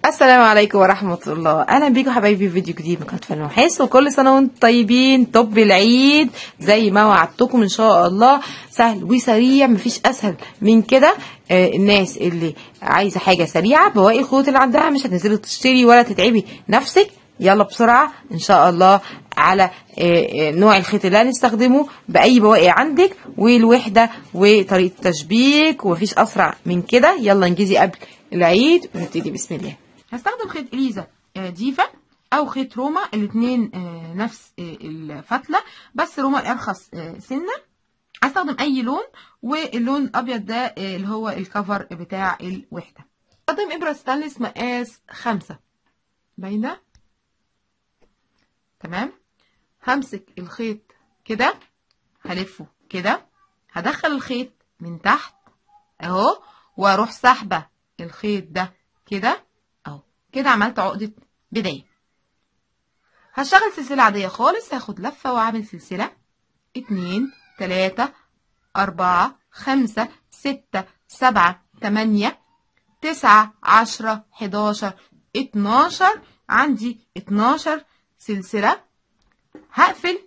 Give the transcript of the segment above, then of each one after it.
السلام عليكم ورحمة الله أهلا بيكم حبايبي في فيديو جديد من قناة فن وحس وكل سنة وانتم طيبين طب العيد زي ما وعدتكم إن شاء الله سهل وسريع مفيش أسهل من كده آه الناس اللي عايزة حاجة سريعة بواقي الخيوط اللي عندها مش هتنزلي تشتري ولا تتعبي نفسك يلا بسرعة إن شاء الله على آه، آه، نوع الخيط اللي هنستخدمه بأي بواقي عندك والوحدة وطريقة التشبيك ومفيش أسرع من كده يلا نجيزي قبل العيد ونبتدي بسم الله هستخدم خيط إليزا آه، ديفا أو خيط روما الاتنين آه، نفس آه، الفتلة بس روما الأرخص آه، سنة هستخدم أي لون واللون الأبيض ده آه، اللي هو الكفر بتاع الوحدة هستخدم إبرة ستانلس مقاس خمسة باينة تمام همسك الخيط كده هلفه كده هدخل الخيط من تحت اهو واروح سحبه الخيط ده كده اهو كده عملت عقدة بداية هشتغل سلسلة عادية خالص هاخد لفة واعمل سلسلة اتنين تلاتة اربعة خمسة ستة سبعة تمانية تسعة عشرة حداشر اتناشر عندي اتناشر سلسلة هقفل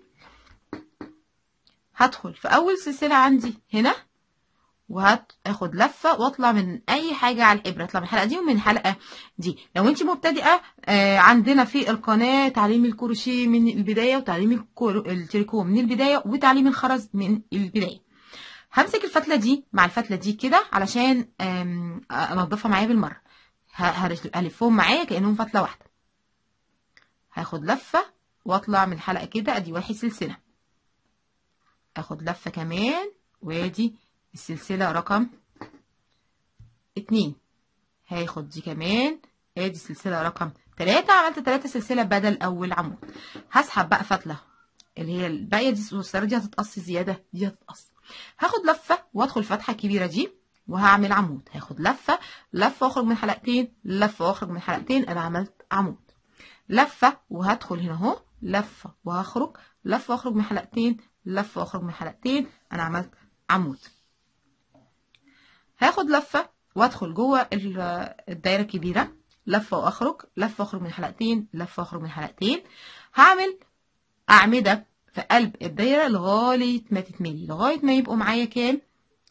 هدخل في اول سلسلة عندي هنا وهاخد لفة واطلع من اي حاجة على الابرة اطلع من الحلقة دي ومن الحلقة دي لو انت مبتدئة آه عندنا في القناة تعليم الكروشيه من البداية وتعليم الكرو- التريكو من البداية وتعليم الخرز من البداية همسك الفتلة دي مع الفتلة دي كده علشان آم، انضفها معايا بالمرة ه- هرش- هلفهم معايا كأنهم فتلة واحدة هاخد لفة واطلع من الحلقة كده ادي واحد سلسلة اخد لفة كمان وادي السلسلة رقم اتنين هاخد دي كمان ادي السلسلة رقم تلاتة عملت تلاتة سلسلة بدل اول عمود هسحب بقى فتلة اللي هي الباقية دي الصغيرة دي هتتقص زيادة دي هتتقص هاخد لفة وادخل الفتحة الكبيرة دي وهعمل عمود هاخد لفة لفة واخرج من حلقتين لفة واخرج من حلقتين انا عملت عمود لفة وهدخل هنا اهو لفة وهخرج لفة واخرج من حلقتين لفة واخرج من حلقتين انا عملت عمود هاخد لفة وادخل جوه ال- الدايرة الكبيرة لفة واخرج لفة واخرج من حلقتين لفة واخرج من حلقتين هعمل أعمدة في قلب الدايرة لغاية ما تتملي لغاية ما يبقوا معايا كام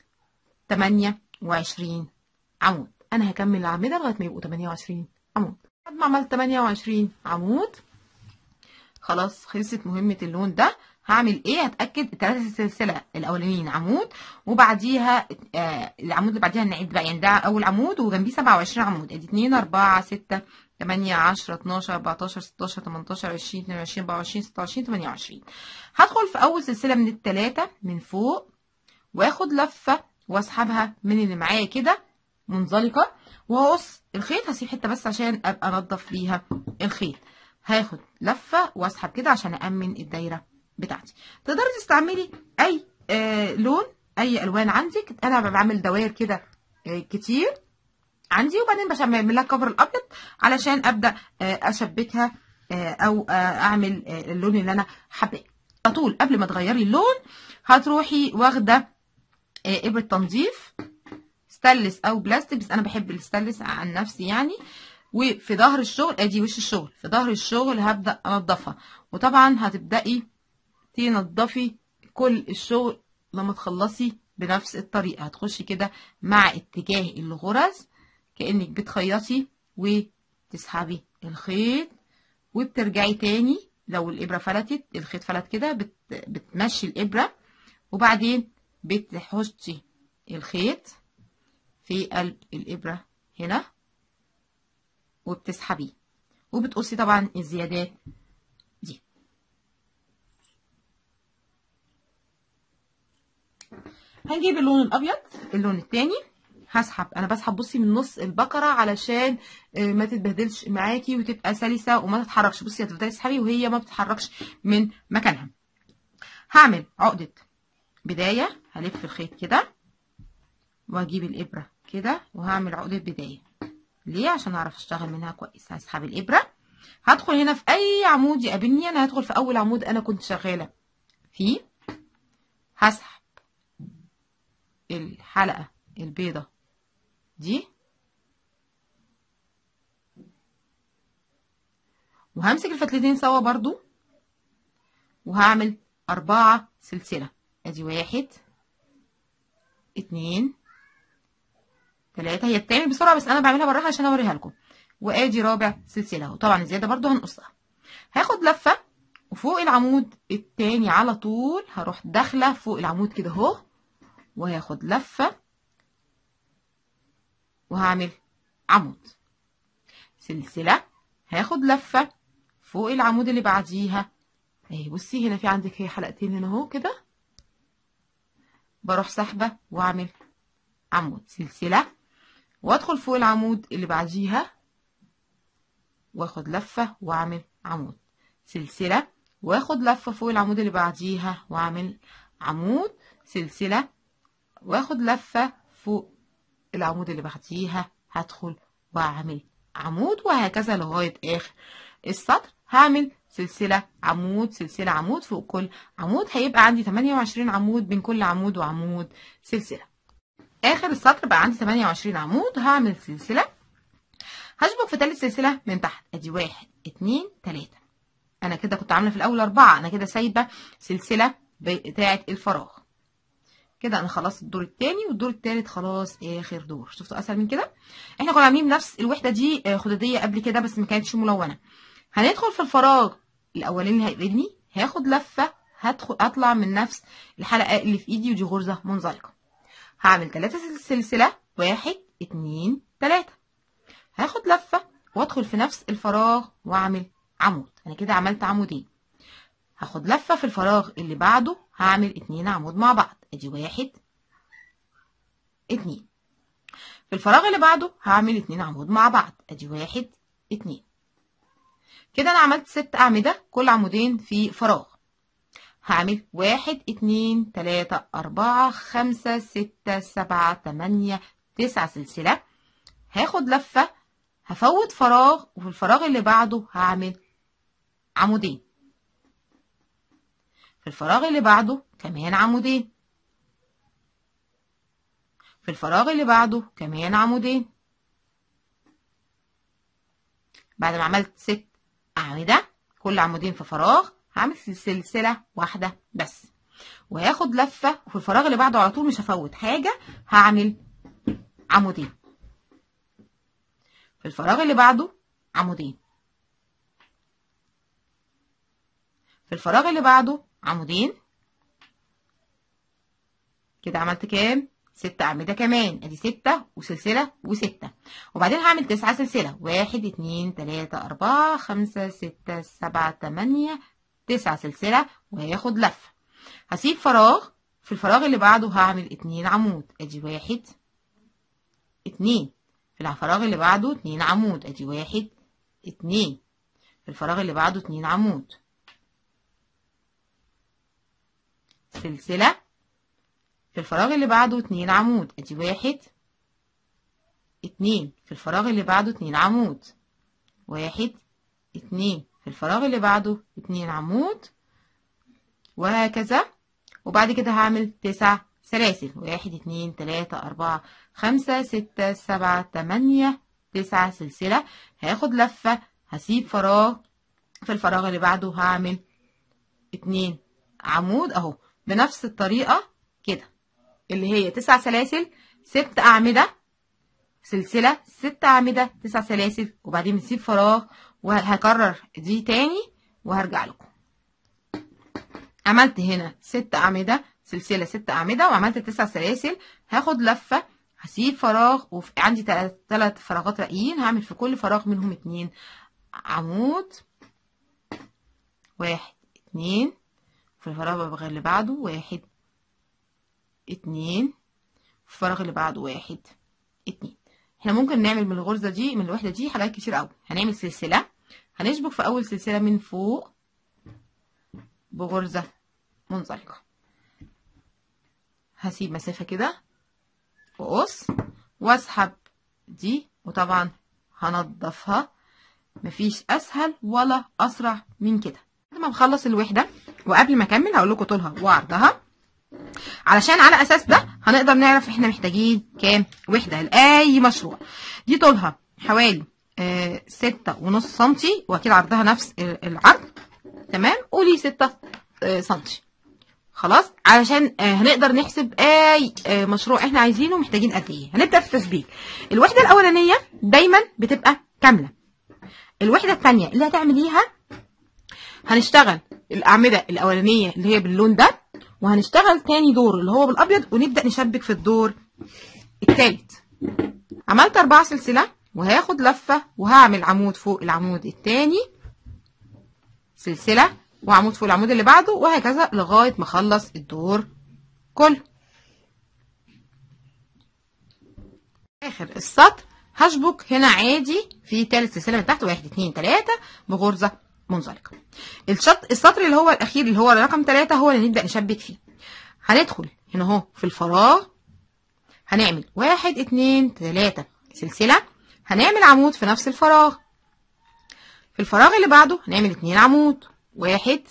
28 عمود أنا هكمل الأعمدة لغاية ما يبقوا 28 عمود بعد ما عملت 28 عمود خلاص خلصت مهمة اللون ده هعمل ايه هتأكد الثلاثة السلسلة الأولانيين عمود وبعديها آه العمود اللي بعديها نعد بقى يعني ده أول عمود وجنبيه 27 عمود ادي 2 4 6 8 10 12 14 16 18 20 22 24 26 28 هدخل في أول سلسلة من الثلاثة من فوق واخد لفة واسحبها من اللي معايا كده منزلقة وهقص الخيط هسيب حتة بس عشان ابقى انضف بيها الخيط هاخد لفة واسحب كده عشان أأمن الدايرة بتاعتي تقدري تستعملي أي آه لون أي ألوان عندك أنا بعمل دوائر كده آه كتير عندي وبعدين بعمل لها كفر الأبيض علشان أبدأ آه أشبكها آه أو آه أعمل آه اللون اللي أنا حباه على طول قبل ما تغيري اللون هتروحي واخدة آه إبرة تنظيف ستانلس او بلاستيك بس انا بحب الستانلس عن نفسي يعني وفي ظهر الشغل ادي وش الشغل في ظهر الشغل هبدا انضفها وطبعا هتبداي تنضفي كل الشغل لما تخلصي بنفس الطريقه هتخشي كده مع اتجاه الغرز كانك بتخيطي وتسحبي الخيط وبترجعي تاني لو الابره فلتت الخيط فلت كده بت بتمشي الابره وبعدين بتحطي الخيط في قلب الإبرة هنا وبتسحبيه وبتقصي طبعا الزيادات دي هنجيب اللون الأبيض اللون التاني هسحب انا بسحب بصي من نص البقرة علشان آه، ما تتبهدلش معاكي وتبقى سلسة وما تتحركش بصي هتفضلي تسحبي وهي ما بتتحركش من مكانها هعمل عقدة بداية هلف الخيط كده واجيب الابره كده وهعمل عقده بدايه ليه عشان اعرف اشتغل منها كويس هسحب الابره هدخل هنا في اي عمود يقابلني انا هدخل في اول عمود انا كنت شغاله فيه هسحب الحلقه البيضه دي وهمسك الفتلتين سوا برضو وهعمل أربعة سلسلة ادي واحد اتنين تلاتة هي بتعمل بسرعة بس أنا بعملها بالراحة عشان أوريها لكم وادي رابع سلسلة وطبعا الزيادة برضو هنقصها هاخد لفة وفوق العمود التاني على طول هروح داخلة فوق العمود كده اهو وهاخد لفة وهعمل عمود سلسلة هاخد لفة فوق العمود اللي بعديها اهي بصي هنا في عندك هي حلقتين هنا اهو كده بروح سحبة واعمل عمود سلسلة وادخل فوق العمود اللي بعديها واخد لفة واعمل عمود سلسلة واخد لفة فوق العمود اللي بعديها واعمل عمود سلسلة واخد لفة فوق العمود اللي بعديها هدخل واعمل عمود وهكذا لغاية اخر السطر هعمل سلسلة عمود سلسلة عمود فوق كل عمود هيبقى عندي 28 عمود بين كل عمود وعمود سلسلة اخر السطر بقى عندي 28 عمود هعمل سلسلة هشبك في تالت سلسلة من تحت ادي واحد اتنين تلاتة انا كده كنت عاملة في الاول اربعة انا كده سايبة سلسلة بتاعة الفراغ كده انا خلاص الدور التاني والدور التالت خلاص اخر دور شفتوا اسهل من كده احنا كنا عاملين نفس الوحدة دي خدادية قبل كده بس ما كانتش ملونة هندخل في الفراغ الاولاني اللي هيقابلني هاخد لفة هدخل اطلع من نفس الحلقة اللي في ايدي ودي غرزة منزلقة هعمل ثلاثة سلسلة واحد اتنين تلاتة هاخد لفة وادخل في نفس الفراغ واعمل عمود انا كده عملت عمودين هاخد لفة في الفراغ اللي بعده هعمل اتنين عمود مع بعض ادي واحد اتنين في الفراغ اللي بعده هعمل اتنين عمود مع بعض ادي واحد اتنين كده انا عملت ست اعمدة كل عمودين في فراغ هعمل واحد اتنين تلاتة اربعة خمسة ستة سبعة تمانية تسعة سلسلة هاخد لفة هفوت فراغ وفي الفراغ اللي بعده هعمل عمودين في الفراغ اللي بعده كمان عمودين في الفراغ اللي بعده كمان عمودين بعد ما عملت ست أعمدة كل عمودين في فراغ هعمل سلسلة واحدة بس وهاخد لفة وفي الفراغ اللي بعده على طول مش هفوت حاجة هعمل عمودين في الفراغ اللي بعده عمودين في الفراغ اللي بعده عمودين كده عملت كام ستة أعمدة كمان ادي ستة وسلسلة وستة وبعدين هعمل تسعة سلسلة واحد اتنين تلاتة أربعة خمسة ستة سبعة تمانية تسعة سلسلة وهياخد لفة هسيب فراغ في الفراغ اللي بعده هعمل اتنين عمود ادي واحد اتنين في الفراغ اللي بعده اتنين عمود ادي واحد اتنين في الفراغ اللي بعده اتنين عمود سلسلة في الفراغ اللي بعده اتنين عمود ادي واحد اتنين في الفراغ اللي بعده اتنين عمود واحد اتنين في الفراغ اللي بعده اتنين عمود وهكذا وبعد كده هعمل تسع سلاسل واحد اتنين تلاتة أربعة خمسة ستة سبعة تمانية تسعة سلسلة هاخد لفة هسيب فراغ في الفراغ اللي بعده هعمل اتنين عمود اهو بنفس الطريقة كده اللي هي تسع سلاسل ست أعمدة سلسلة ست أعمدة تسع سلاسل وبعدين بنسيب فراغ وهكرر دي تاني وهرجع لكم عملت هنا ست أعمدة سلسلة ست أعمدة وعملت تسع سلاسل هاخد لفة هسيب فراغ وعندي تلات فراغات باقيين هعمل في كل فراغ منهم اتنين عمود واحد اتنين في الفراغ اللي بعده واحد اتنين في الفراغ اللي بعده واحد اتنين احنا ممكن نعمل من الغرزة دي من الوحدة دي حاجات كتير قوي هنعمل سلسلة هنشبك في أول سلسلة من فوق بغرزة منزلقة هسيب مسافة كده وأقص وأسحب دي وطبعا هنضفها مفيش أسهل ولا أسرع من كده بعد ما نخلص الوحدة وقبل ما أكمل هقول لكم طولها وعرضها علشان على أساس ده هنقدر نعرف احنا محتاجين كام وحدة لأي مشروع دي طولها حوالي آه ستة ونص سنتي واكيد عرضها نفس ال- العرض تمام قولي ستة آه سنتي خلاص علشان آه هنقدر نحسب اي آه مشروع احنا عايزينه محتاجين قد ايه هنبدا في التسبيك الوحده الاولانيه دايما بتبقى كامله الوحده الثانيه اللي هتعمليها هنشتغل الاعمده الاولانيه اللي هي باللون ده وهنشتغل تاني دور اللي هو بالابيض ونبدا نشبك في الدور الثالث عملت أربعة سلسلة وهاخد لفة وهعمل عمود فوق العمود التاني سلسلة وعمود فوق العمود اللي بعده وهكذا لغاية ما اخلص الدور كله آخر السطر هشبك هنا عادي في تالت سلسلة من تحت واحد اتنين تلاتة بغرزة منزلقة الشط السطر اللي هو الأخير اللي هو رقم تلاتة هو اللي نبدأ نشبك فيه هندخل هنا اهو في الفراغ هنعمل واحد اتنين تلاتة سلسلة هنعمل عمود في نفس الفراغ في الفراغ اللي بعده هنعمل اتنين عمود واحد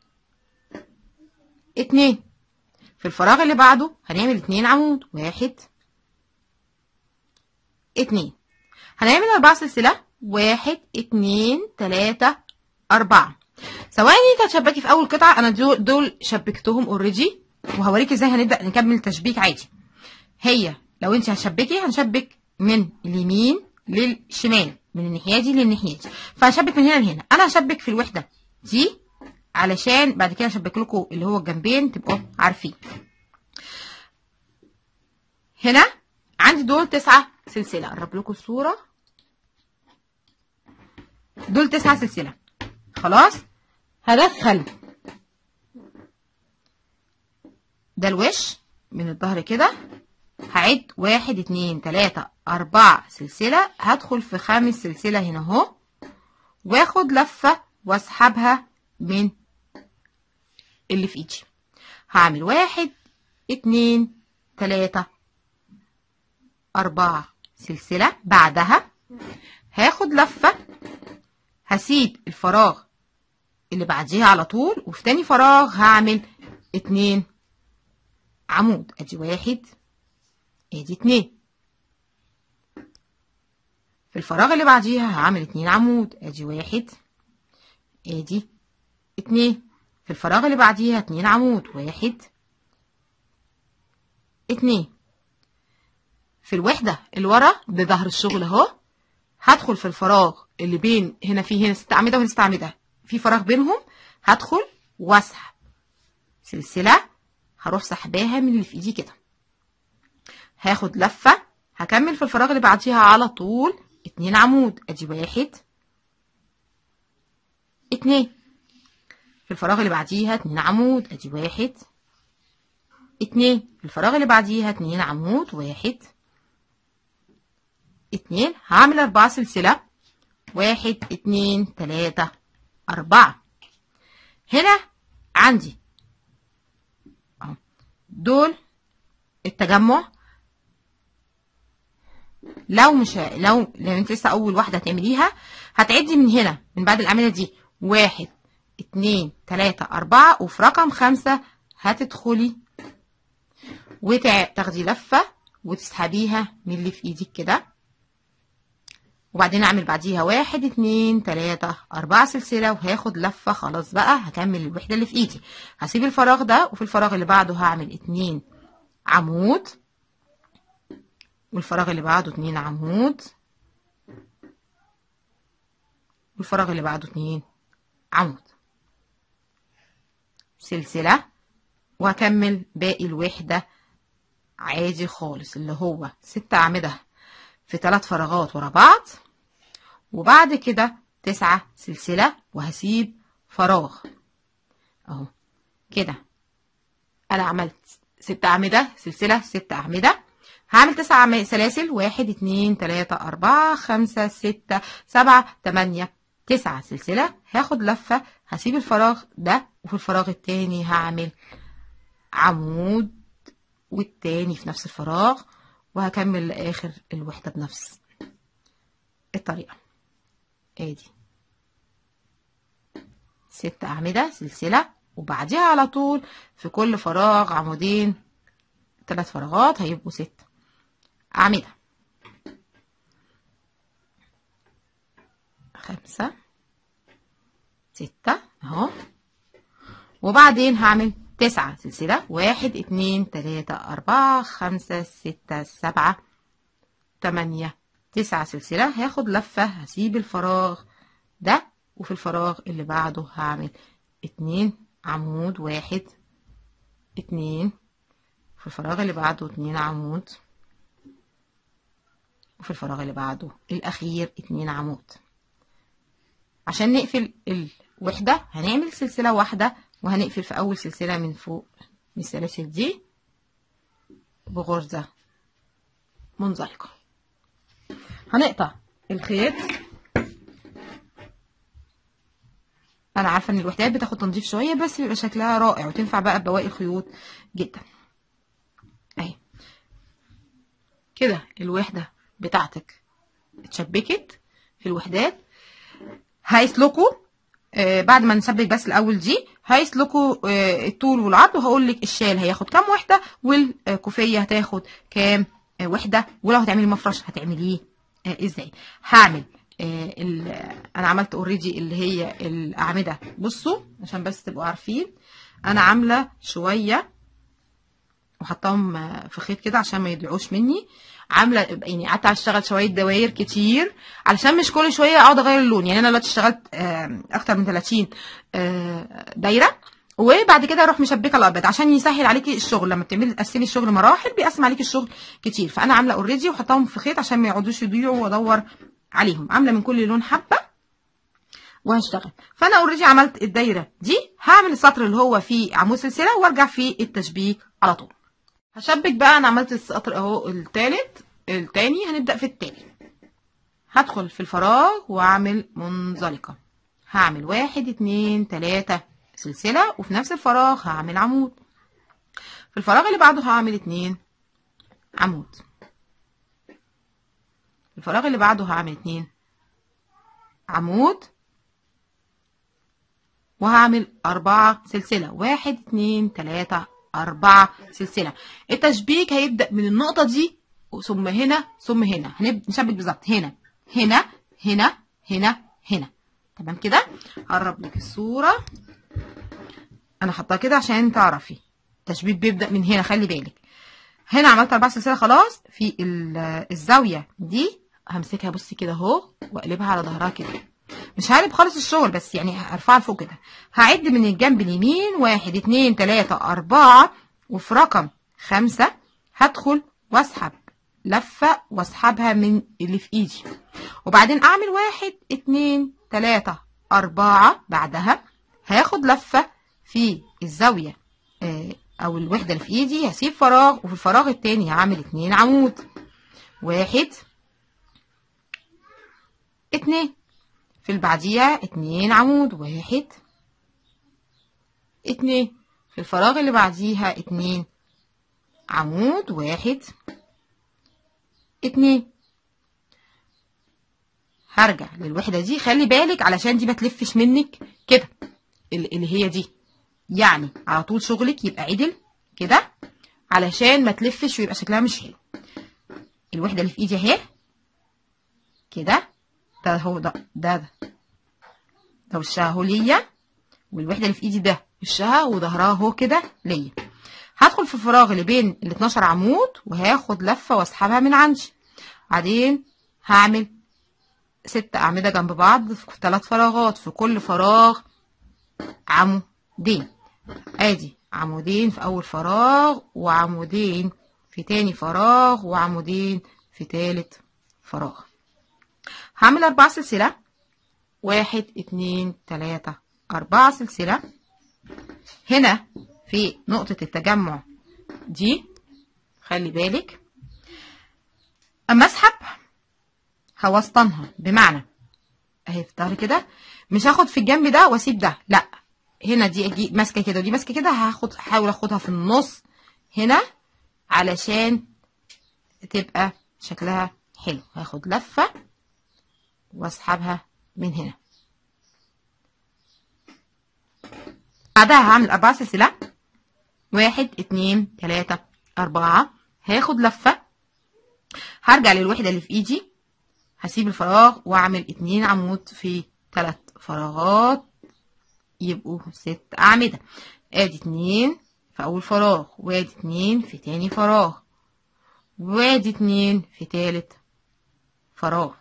اتنين في الفراغ اللي بعده هنعمل اتنين عمود واحد اتنين هنعمل أربعة سلسلة واحد اتنين تلاتة أربعة سواء انت هتشبكي في أول قطعة أنا دول, دول شبكتهم اوريدي وهوريكي ازاي هنبدأ نكمل تشبيك عادي هي لو انت هتشبكي هنشبك من اليمين للشمال من الناحيه دي للناحيه دي فهشبك من هنا لهنا انا هشبك في الوحده دي علشان بعد كده اشبك لكم اللي هو الجنبين تبقوا عارفين هنا عندي دول تسعة سلسلة قرب لكم الصورة دول تسعة سلسلة خلاص هدخل ده الوش من الظهر كده هعد واحد اتنين تلاتة أربعة سلسلة هدخل في خامس سلسلة هنا اهو واخد لفة واسحبها من اللي في ايدي هعمل واحد اتنين تلاتة أربعة سلسلة بعدها هاخد لفة هسيب الفراغ اللي بعديها على طول وفي تاني فراغ هعمل اتنين عمود ادي واحد ادي اتنين في الفراغ اللي بعديها هعمل اتنين عمود ادي واحد ادي اتنين في الفراغ اللي بعديها اتنين عمود واحد اتنين في الوحدة اللي ورا ده ظهر الشغل اهو هدخل في الفراغ اللي بين هنا في هنا ست أعمدة وهنا ست أعمدة في فراغ بينهم هدخل واسحب سلسلة هروح سحباها من اللي في ايدي كده هاخد لفة هكمل في الفراغ اللي بعديها على طول اتنين عمود ادي واحد اتنين في الفراغ اللي بعديها اتنين عمود ادي واحد اتنين في الفراغ اللي بعديها اتنين عمود واحد اتنين هعمل اربعة سلسلة واحد اتنين تلاتة اربعة هنا عندي اهو دول التجمع لو مش لو لو انت لسه اول واحده هتعمليها هتعدي من هنا من بعد الاعمده دي واحد اتنين تلاته اربعه وفي رقم خمسه هتدخلي وتاخدي لفه وتسحبيها من اللي في ايدك كده وبعدين اعمل بعديها واحد اتنين تلاته اربعه سلسله وهاخد لفه خلاص بقى هكمل الوحده اللي في ايدي هسيب الفراغ ده وفي الفراغ اللي بعده هعمل اتنين عمود والفراغ اللي بعده اتنين عمود والفراغ اللي بعده اتنين عمود سلسلة وهكمل باقي الوحدة عادي خالص اللي هو ست أعمدة في ثلاث فراغات ورا بعض وبعد كده تسعة سلسلة وهسيب فراغ اهو كده انا عملت ست أعمدة سلسلة ست أعمدة هعمل تسع سلاسل واحد اتنين تلاتة أربعة خمسة ستة سبعة تمانية تسعة سلسلة هاخد لفة هسيب الفراغ ده وفي الفراغ التاني هعمل عمود والتاني في نفس الفراغ وهكمل لآخر الوحدة بنفس الطريقة ادي ست أعمدة سلسلة وبعديها على طول في كل فراغ عمودين ثلاث فراغات هيبقوا ست أعمدة خمسة ستة اهو وبعدين هعمل تسعة سلسلة واحد اتنين تلاتة أربعة خمسة ستة سبعة تمانية تسعة سلسلة هاخد لفة هسيب الفراغ ده وفي الفراغ اللي بعده هعمل اتنين عمود واحد اتنين في الفراغ اللي بعده اتنين عمود وفي الفراغ اللي بعده الأخير اتنين عمود عشان نقفل الوحدة هنعمل سلسلة واحدة وهنقفل في أول سلسلة من فوق من السلاسل دي بغرزة منزلقة هنقطع الخيط انا عارفه ان الوحدات بتاخد تنظيف شويه بس بيبقى شكلها رائع وتنفع بقى ببواقي الخيوط جدا اهي كده الوحده بتاعتك اتشبكت في الوحدات هيسلكوا آه بعد ما نسبك بس الاول دي هيسلكوا آه الطول والعرض وهقول لك الشال هياخد كام وحده والكوفيه هتاخد كام آه وحده ولو هتعملي مفرش هتعمليه آه ازاي هعمل آه انا عملت اوريدي اللي هي الاعمده بصوا عشان بس تبقوا عارفين انا عامله شويه وحطاهم في خيط كده عشان ما يضيعوش مني عامله يعني قعدت اشتغل شويه دواير كتير علشان مش كل شويه اقعد اغير اللون يعني انا دلوقتي اشتغلت اكتر من 30 دايره وبعد كده اروح مشبكه الابيض عشان يسهل عليكي الشغل لما بتعملي تقسمي الشغل مراحل بيقسم عليكي الشغل كتير فانا عامله اوريدي وحطاهم في خيط عشان ما يقعدوش يضيعوا وادور عليهم عامله من كل لون حبه وهشتغل فانا اوريدي عملت الدايره دي هعمل السطر اللي هو فيه عمود سلسله وارجع في التشبيك على طول هشبك بقى انا عملت السطر اهو التالت التاني هنبدا في التاني هدخل في الفراغ واعمل منزلقه هعمل واحد اتنين تلاته سلسله وفي نفس الفراغ هعمل عمود في الفراغ اللي بعده هعمل اتنين عمود الفراغ اللي بعده هعمل اتنين عمود وهعمل أربعة سلسلة واحد اتنين تلاتة أربعة سلسلة التشبيك هيبدأ من النقطة دي ثم هنا ثم هنا هنشبك بالظبط هنا هنا هنا هنا هنا تمام كده قرب لك الصورة أنا حطاها كده عشان تعرفي التشبيك بيبدأ من هنا خلي بالك هنا عملت أربع سلسلة خلاص في الزاوية دي همسكها بصي كده اهو واقلبها على ظهرها كده مش هقلب خالص الشغل بس يعني هرفعها لفوق كده هعد من الجنب اليمين واحد اتنين تلاتة اربعة وفي رقم خمسة هدخل واسحب لفة واسحبها من اللي في ايدي وبعدين اعمل واحد اتنين تلاتة اربعة بعدها هاخد لفة في الزاوية اه او الوحدة اللي في ايدي هسيب فراغ وفي الفراغ التاني هعمل اتنين عمود واحد اتنين في البعدية اتنين عمود واحد اتنين في الفراغ اللي بعديها اتنين عمود واحد اتنين هرجع للوحدة دي خلي بالك علشان دي ما تلفش منك كده اللي هي دي يعني على طول شغلك يبقى عدل كده علشان ما تلفش ويبقى شكلها مش حلو الوحدة اللي في ايدي اهي كده ده هو ده ده ده, ده وشها اهو ليا والوحده اللي في ايدي ده وشها وظهرها اهو كده ليا هدخل في الفراغ اللي بين ال 12 عمود وهاخد لفه واسحبها من عندي بعدين هعمل ست اعمده جنب بعض في ثلاث فراغات في كل فراغ عمودين ادي عمودين في اول فراغ وعمودين في تاني فراغ وعمودين في تالت فراغ هعمل أربعة سلسلة واحد اتنين تلاتة أربعة سلسلة هنا في نقطة التجمع دي خلي بالك أما أسحب هوسطنها بمعنى أهي في ظهري كده مش هاخد في الجنب ده وأسيب ده لأ هنا دي أجي ماسكة كده ودي ماسكة كده هاخد هحاول أخدها في النص هنا علشان تبقى شكلها حلو هاخد لفة واسحبها من هنا بعدها هعمل أربعة سلسلة واحد اتنين تلاتة أربعة هاخد لفة هرجع للوحدة اللي في إيدي هسيب الفراغ واعمل اتنين عمود في تلات فراغات يبقوا ست اعمدة ادي اتنين في اول فراغ وادي اتنين في تاني فراغ وادي اتنين في تالت فراغ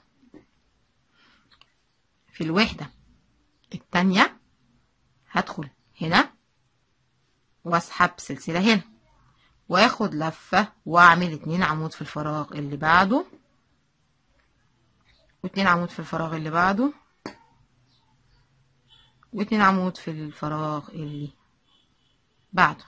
في الوحدة التانية هدخل هنا واسحب سلسلة هنا واخد لفة واعمل اتنين عمود في الفراغ اللي بعده واتنين عمود في الفراغ اللي بعده واتنين عمود في الفراغ اللي بعده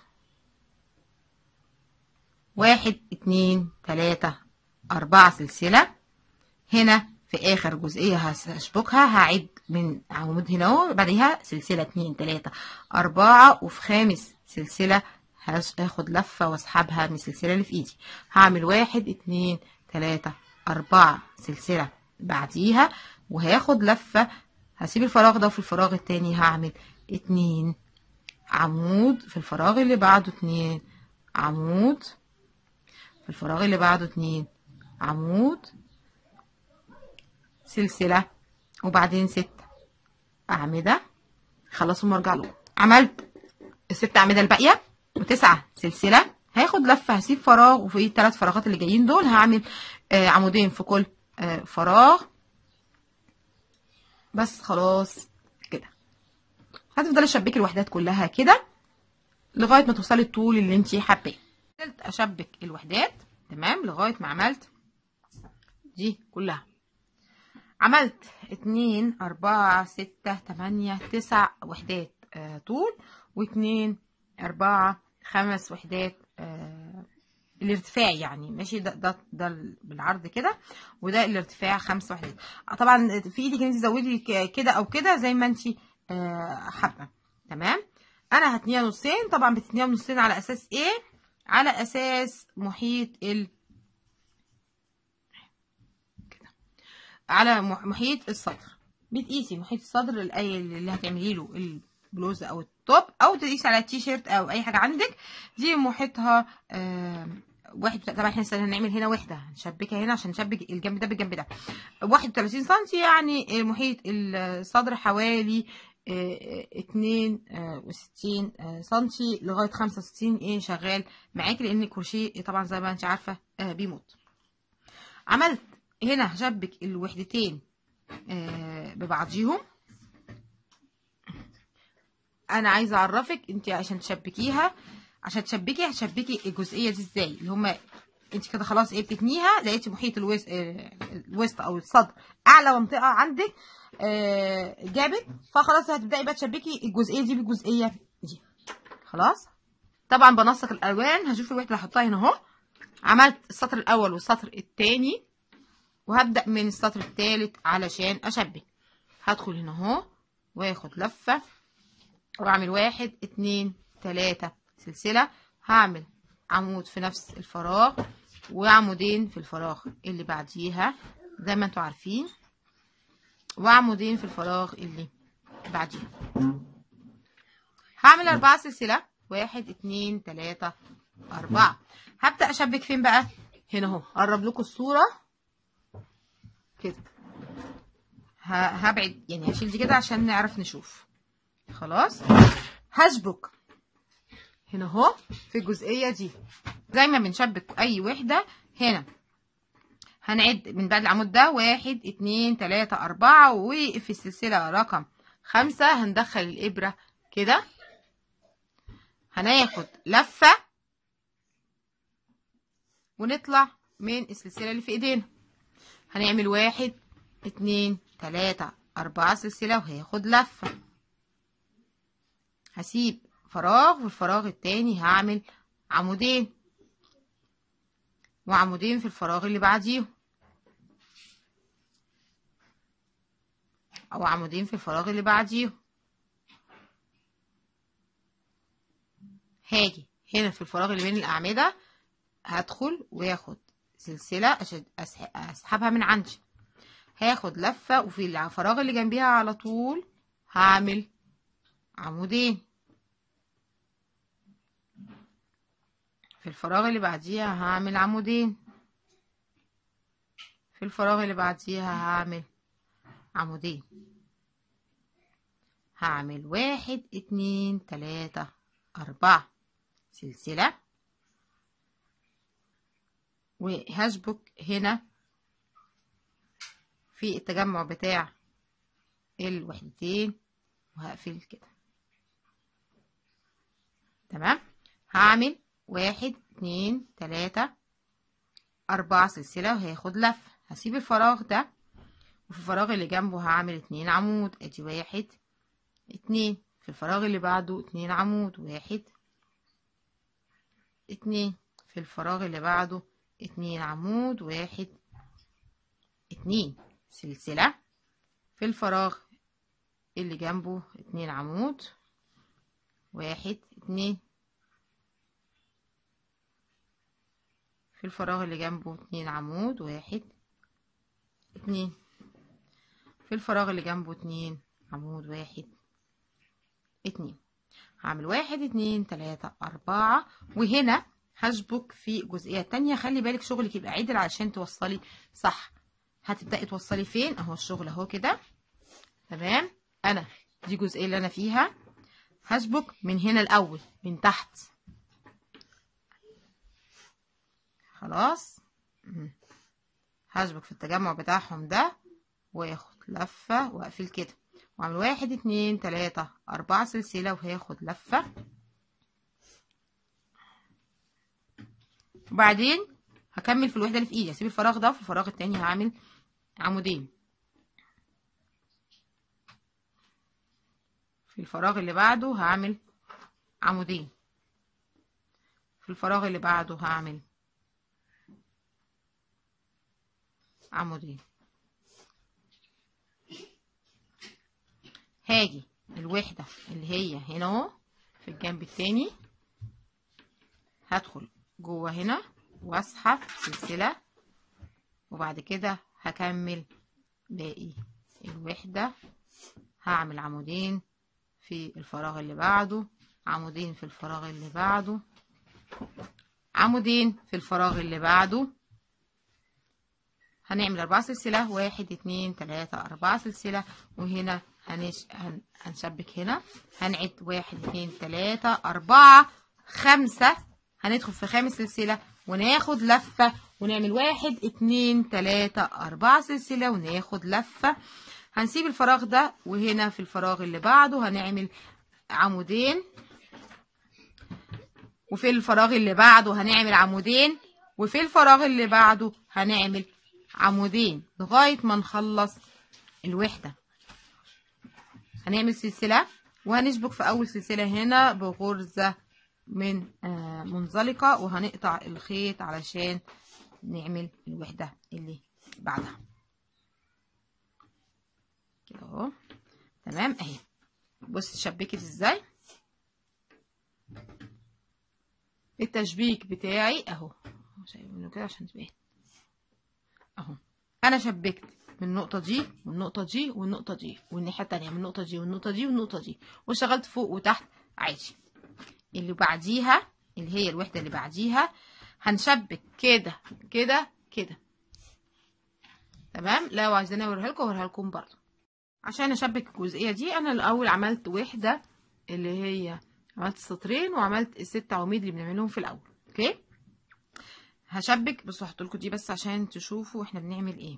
واحد اتنين تلاتة أربعة سلسلة هنا في آخر جزئية هشبكها هعد من عمود هنا اهو بعديها سلسلة اتنين تلاتة أربعة وفي خامس سلسلة هاخد لفة واسحبها من السلسلة اللي في ايدي هعمل واحد اتنين تلاتة أربعة سلسلة بعديها وهاخد لفة هسيب الفراغ ده وفي الفراغ التاني هعمل اتنين عمود في الفراغ اللي بعده اتنين عمود في الفراغ اللي بعده اتنين عمود سلسلة وبعدين ست أعمدة خلصهم وارجع له عملت الست أعمدة الباقية وتسعة سلسلة هاخد لفة هسيب فراغ وفي الثلاث فراغات اللي جايين دول هعمل آه عمودين في كل آه فراغ بس خلاص كده هتفضلي تشبكي الوحدات كلها كده لغايه ما توصلي الطول اللي انت حباه فضلت اشبك الوحدات تمام لغايه ما عملت دي كلها عملت اتنين اربعة ستة تمانية تسع وحدات آه طول واتنين اربعة خمس وحدات آه الارتفاع يعني ماشي ده ده ده بالعرض كده وده الارتفاع خمس وحدات طبعا في ايدك انت تزودي كده او كده زي ما انت آه حابه تمام انا هتنيها نصين طبعا بتتنيها نصين على اساس ايه على اساس محيط ال كده على محيط الصدر بتقيسي محيط الصدر اللي هتعملي له البلوزه او التوب او تقيسي على التيشيرت او اي حاجه عندك دي محيطها آه واحد طبعا احنا هنعمل هنا وحده هنشبكها هنا عشان نشبك الجنب ده بالجنب ده 31 سم يعني محيط الصدر حوالي اتنين وستين سنتي لغاية خمسة وستين ايه شغال معاكي لان الكروشيه طبعا زي ما انت عارفة بيموت عملت هنا هشبك الوحدتين ببعضيهم انا عايزة اعرفك انت عشان تشبكيها عشان تشبكي هتشبكي الجزئية دي ازاي اللي هما انت كده خلاص ايه بتتنيها لقيتي محيط الوسط الوسط او الصدر اعلى منطقة عندك آه جابت فخلاص هتبداي بقى تشبكي الجزئيه دي بالجزئيه دي خلاص طبعا بنسق الالوان هشوف الوحده اللي هحطها هنا اهو عملت السطر الاول والسطر الثاني وهبدا من السطر الثالث علشان اشبك هدخل هنا اهو واخد لفه واعمل واحد اتنين تلاته سلسله هعمل عمود في نفس الفراغ وعمودين في الفراغ اللي بعديها زي ما انتوا عارفين وعمودين في الفراغ اللي بعديها هعمل أربعة سلسلة واحد اتنين تلاتة أربعة هبدأ أشبك فين بقى هنا اهو قرب لكم الصورة كده هبعد يعني هشيل دي كده عشان نعرف نشوف خلاص هشبك هنا اهو في الجزئية دي زي ما بنشبك أي وحدة هنا هنعد من بعد العمود ده واحد اتنين تلاتة أربعة وفي السلسلة رقم خمسة هندخل الإبرة كده هناخد لفة ونطلع من السلسلة اللي في ايدينا هنعمل واحد اتنين تلاتة أربعة سلسلة وهاخد لفة هسيب فراغ والفراغ التاني هعمل عمودين وعمودين في الفراغ اللي بعديهم او عمودين في الفراغ اللي بعديهم هاجي هنا في الفراغ اللي بين الاعمده هدخل واخد سلسله اسحبها من عندي هاخد لفه وفي الفراغ اللي جنبيها على طول هعمل عمودين في الفراغ اللي بعديها هعمل عمودين في الفراغ اللي بعديها هعمل عمودين هعمل واحد اتنين تلاتة أربعة سلسلة وهشبك هنا في التجمع بتاع الوحدتين وهقفل كده تمام هعمل واحد اتنين تلاتة أربعة سلسلة وهياخد لف هسيب الفراغ ده وفي الفراغ اللي جنبه هعمل اتنين عمود ادي واحد اتنين في الفراغ اللي بعده اتنين عمود واحد اتنين في الفراغ اللي بعده اتنين عمود واحد اتنين سلسلة في الفراغ اللي جنبه اتنين عمود واحد اتنين في الفراغ اللي جنبه اتنين عمود واحد اتنين في الفراغ اللي جنبه اتنين عمود واحد اتنين هعمل واحد اتنين تلاتة أربعة وهنا هشبك في جزئية تانية خلي بالك شغلك يبقى عدل علشان توصلي صح هتبدأي توصلي فين اهو الشغل اهو كده تمام انا دي جزئية اللي انا فيها هشبك من هنا الاول من تحت خلاص هشبك في التجمع بتاعهم ده واخد لفة واقفل كده واعمل واحد اتنين تلاتة اربعة سلسلة وهاخد لفة وبعدين هكمل في الوحدة اللي في ايدي هسيب الفراغ ده وفي الفراغ التاني هعمل عمودين في الفراغ اللي بعده هعمل عمودين في الفراغ اللي بعده هعمل عمودين هاجي الوحدة اللي هي هنا اهو في الجنب التاني هدخل جوه هنا واسحب سلسلة وبعد كده هكمل باقي الوحدة هعمل عمودين في الفراغ اللي بعده عمودين في الفراغ اللي بعده عمودين في الفراغ اللي بعده هنعمل أربعة سلسلة واحد اتنين تلاتة أربعة سلسلة وهنا هنش... هن... هنشبك هنا هنعد واحد اتنين تلاتة أربعة خمسة هندخل في خامس سلسلة وناخد لفة ونعمل واحد اتنين تلاتة أربعة سلسلة وناخد لفة هنسيب الفراغ ده وهنا في الفراغ اللي بعده هنعمل عمودين وفي الفراغ اللي بعده هنعمل عمودين وفي الفراغ اللي بعده هنعمل عمودين لغاية ما نخلص الوحدة هنعمل سلسلة وهنشبك في أول سلسلة هنا بغرزة من آه منزلقة وهنقطع الخيط علشان نعمل الوحدة اللي بعدها كده اهو تمام اهي بص شبكت ازاي التشبيك بتاعي اهو شايفينه كده عشان تبان اهو انا شبكت من النقطة دي والنقطة دي والنقطة دي والناحية التانية من النقطة دي والنقطة دي والنقطة دي وشغلت فوق وتحت عادي اللي بعديها اللي هي الوحدة اللي بعديها هنشبك كده كده كده تمام لو عايزين اوريها لكم اوريها لكم برضه عشان اشبك الجزئية دي انا الاول عملت وحدة اللي هي عملت سطرين وعملت الست عواميد اللي بنعملهم في الاول اوكي هشبك بصوا هحط لكم دي بس عشان تشوفوا احنا بنعمل ايه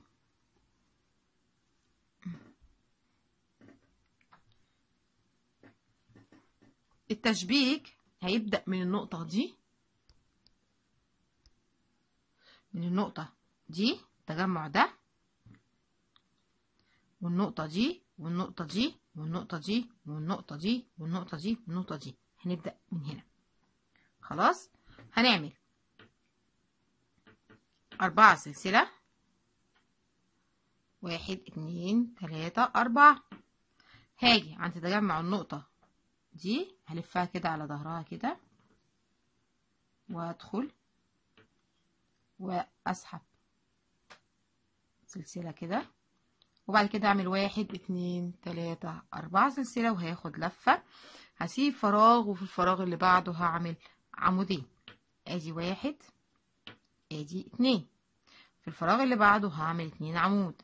التشبيك هيبدأ من النقطة دي من النقطة دي التجمع ده والنقطة دي والنقطة دي والنقطة دي والنقطة دي والنقطة دي والنقطة دي هنبدأ من هنا خلاص هنعمل أربعة سلسلة واحد اتنين تلاتة أربعة هاجي عند تجمع النقطة دي هلفها كده على ظهرها كده وادخل واسحب سلسلة كده وبعد كده اعمل واحد اتنين تلاتة اربعة سلسلة وهاخد لفة هسيب فراغ وفي الفراغ اللي بعده هعمل عمودين ادي واحد ادي اتنين في الفراغ اللي بعده هعمل اتنين عمود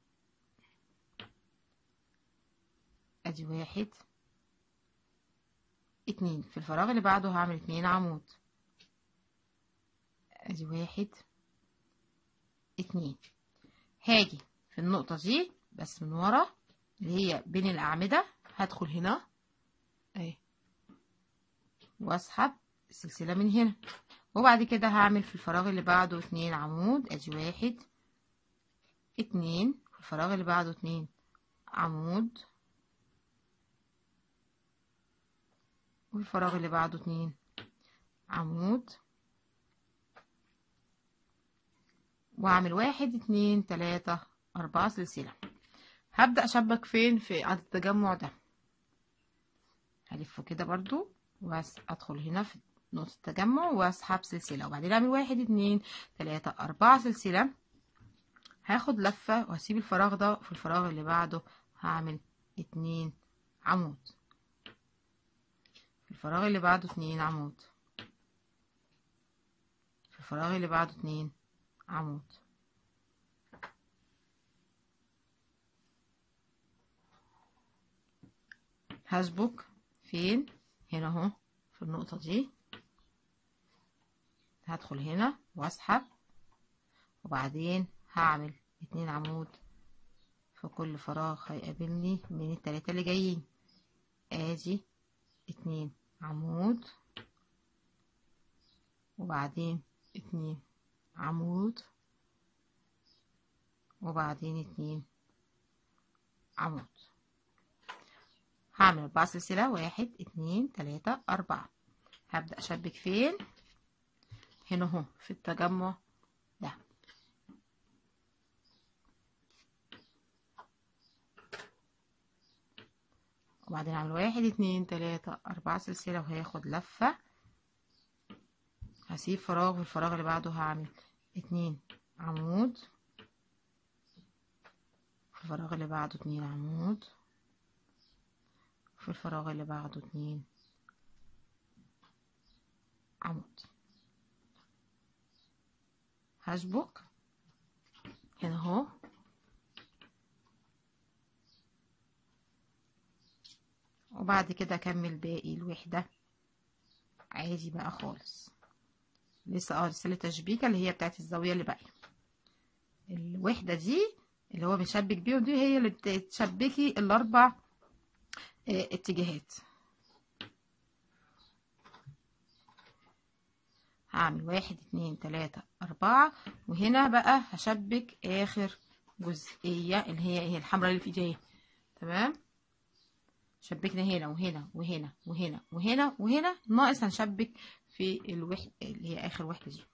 ادي واحد اتنين في الفراغ اللي بعده هعمل اتنين عمود ادي واحد اتنين هاجي في النقطة دي بس من ورا اللي هي بين الأعمدة هدخل هنا اهي واسحب السلسلة من هنا وبعد كده هعمل في الفراغ اللي بعده اتنين عمود ادي واحد اتنين في الفراغ اللي بعده اتنين عمود والفراغ اللي بعده اتنين عمود واعمل واحد اتنين تلاتة اربعة سلسلة هبدأ اشبك فين في عدد التجمع ده هلفه كده برضو وادخل هنا في نقطة التجمع واسحب سلسلة وبعدين اعمل واحد اتنين تلاتة اربعة سلسلة هاخد لفة وهسيب الفراغ ده في الفراغ اللي بعده هعمل اتنين عمود في الفراغ اللي بعده اتنين عمود في الفراغ اللي بعده اتنين عمود هشبك فين هنا اهو في النقطة دي هدخل هنا واسحب وبعدين هعمل اتنين عمود في كل فراغ هيقابلني من التلاتة اللي جايين ادي اتنين عمود وبعدين اتنين عمود وبعدين اتنين عمود هعمل اربع سلسلة واحد اتنين تلاتة اربعة هبدأ اشبك فين هنا اهو في التجمع ده وبعدين اعمل واحد اتنين تلاتة اربعة سلسلة وهاخد لفة هسيب فراغ في الفراغ اللي بعده هعمل اتنين عمود في الفراغ اللي بعده اتنين عمود في الفراغ اللي بعده اتنين عمود هشبك هنا اهو وبعد كده اكمل باقي الوحدة عادي بقى خالص لسه اه لسه تشبيكة اللي هي بتاعت الزاوية اللي باقية الوحدة دي اللي هو بنشبك بيهم دي هي اللي بتشبكي الاربع اه اتجاهات هعمل واحد اتنين تلاتة اربعة وهنا بقى هشبك اخر جزئية اللي هي ايه الحمراء اللي في ايديا تمام شبكنا هنا وهنا وهنا وهنا وهنا وهنا ناقص هنشبك في الوحدة اللي هي اخر وحدة دي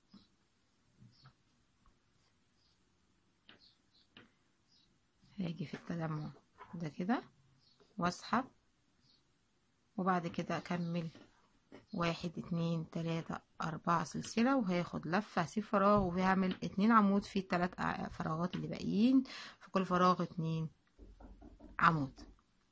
هاجي في التجمع ده كده واسحب وبعد كده اكمل واحد اتنين تلاتة اربعة سلسلة وهاخد لفة هسيب فراغ وهعمل اتنين عمود في التلات فراغات اللي باقيين في كل فراغ اتنين عمود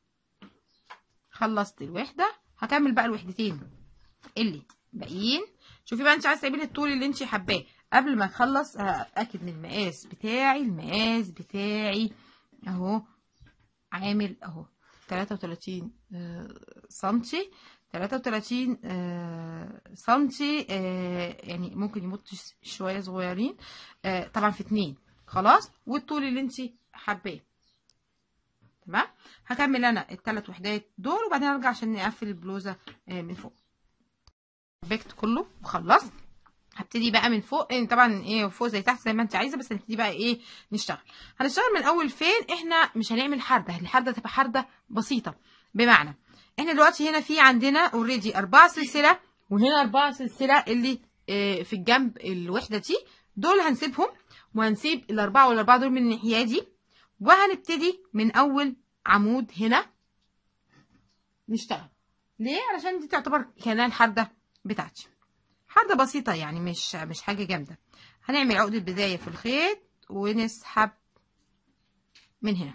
خلصت الوحدة هكمل بقى الوحدتين اللي باقيين شوفي بقى انت عايزه تعملي الطول اللي انت حباه قبل ما اخلص هتاكد من المقاس بتاعي المقاس بتاعي اهو عامل اهو 33 سنتي 33 سنتي يعني ممكن يمط شويه صغيرين طبعا في اتنين خلاص والطول اللي انت حباه تمام هكمل انا الثلاث وحدات دول وبعدين ارجع عشان نقفل البلوزه من فوق شبكت كله وخلصت هبتدي بقى من فوق يعني طبعا ايه فوق زي تحت زي ما انت عايزه بس هنبتدي بقى ايه نشتغل هنشتغل من اول فين احنا مش هنعمل حرده الحرده تبقى حرده بسيطه بمعنى احنا دلوقتي هنا في عندنا اوريدي اربعه سلسله وهنا اربعه سلسله اللي اه في الجنب الوحده دي دول هنسيبهم وهنسيب الاربعه والاربعه دول من الناحيه دي وهنبتدي من اول عمود هنا نشتغل ليه علشان دي تعتبر كانها الحرده بتاعتي حرده بسيطه يعني مش مش حاجه جامده هنعمل عقده بدايه في الخيط ونسحب من هنا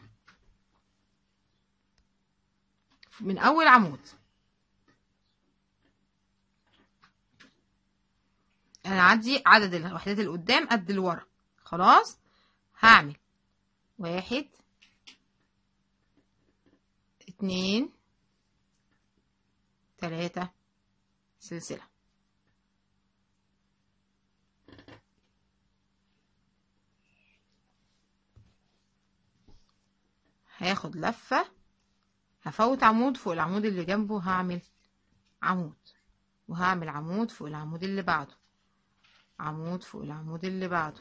من اول عمود هنعدي عدد الوحدات اللي قدام قد اللي ورا خلاص هعمل واحد اتنين تلاتة سلسلة هاخد لفة هفوت عمود فوق العمود اللي جنبه هعمل عمود وهعمل عمود فوق العمود اللي بعده عمود فوق العمود اللي بعده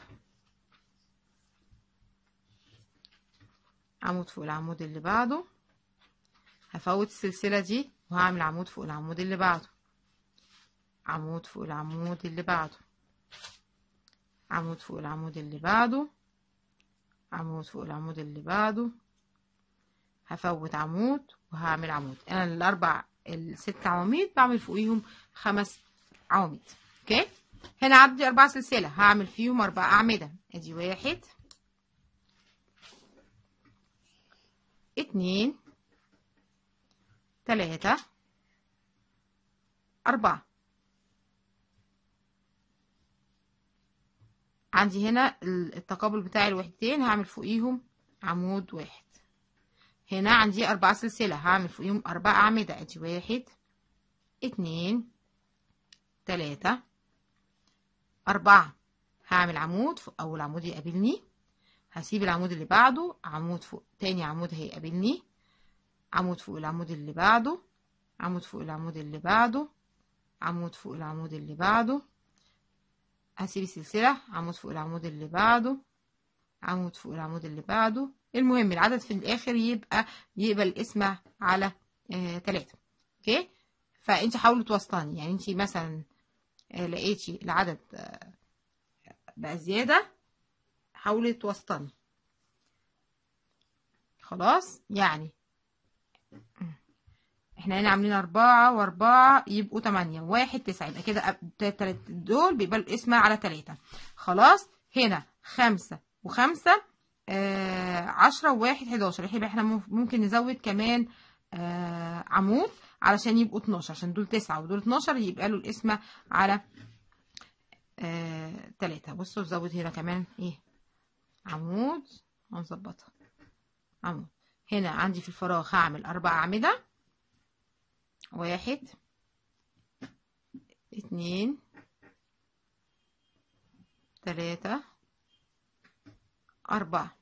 عمود فوق العمود اللي بعده هفوت السلسلة دي وهعمل عمود فوق العمود اللي بعده عمود فوق العمود اللي بعده عمود فوق العمود اللي بعده عمود فوق العمود اللي بعده هفوت عمود وهعمل عمود انا الاربع الست عواميد بعمل فوقيهم خمس عواميد اوكي هنا عندي اربع سلسله هعمل فيهم اربع اعمده ادي واحد اتنين تلاتة أربعة عندي هنا التقابل بتاع الوحدتين هعمل فوقيهم عمود واحد هنا عندي أربع سلسلة هعمل فوقيهم أربع أعمدة أدي واحد اتنين تلاتة أربعة هعمل عمود فوق أول عمود يقابلني هسيب العمود اللي بعده عمود فوق تاني عمود هيقابلني عمود فوق العمود اللي بعده عمود فوق العمود اللي بعده عمود فوق العمود اللي بعده هسيب السلسلة عمود فوق العمود اللي بعده عمود فوق العمود اللي بعده المهم العدد في الآخر يبقى يقبل الاسم على آه تلاتة اوكي فانت حاولي توسطني يعني انت مثلا آه لقيتي العدد آه بقى زيادة حاولي توسطني خلاص يعني احنا هنا عاملين أربعة وأربعة يبقوا تمانية واحد تسعة يبقى كده دول بيبقى الاسم على تلاتة خلاص هنا خمسة وخمسة آه عشرة وواحد حداشر يبقى احنا ممكن نزود كمان آه عمود علشان يبقوا اتناشر عشان دول تسعة ودول اتناشر يبقى له الاسم على آه تلاتة بصوا نزود هنا كمان ايه عمود هنظبطها عمود هنا عندي في الفراغ هعمل أربع أعمدة واحد اتنين تلاتة أربعة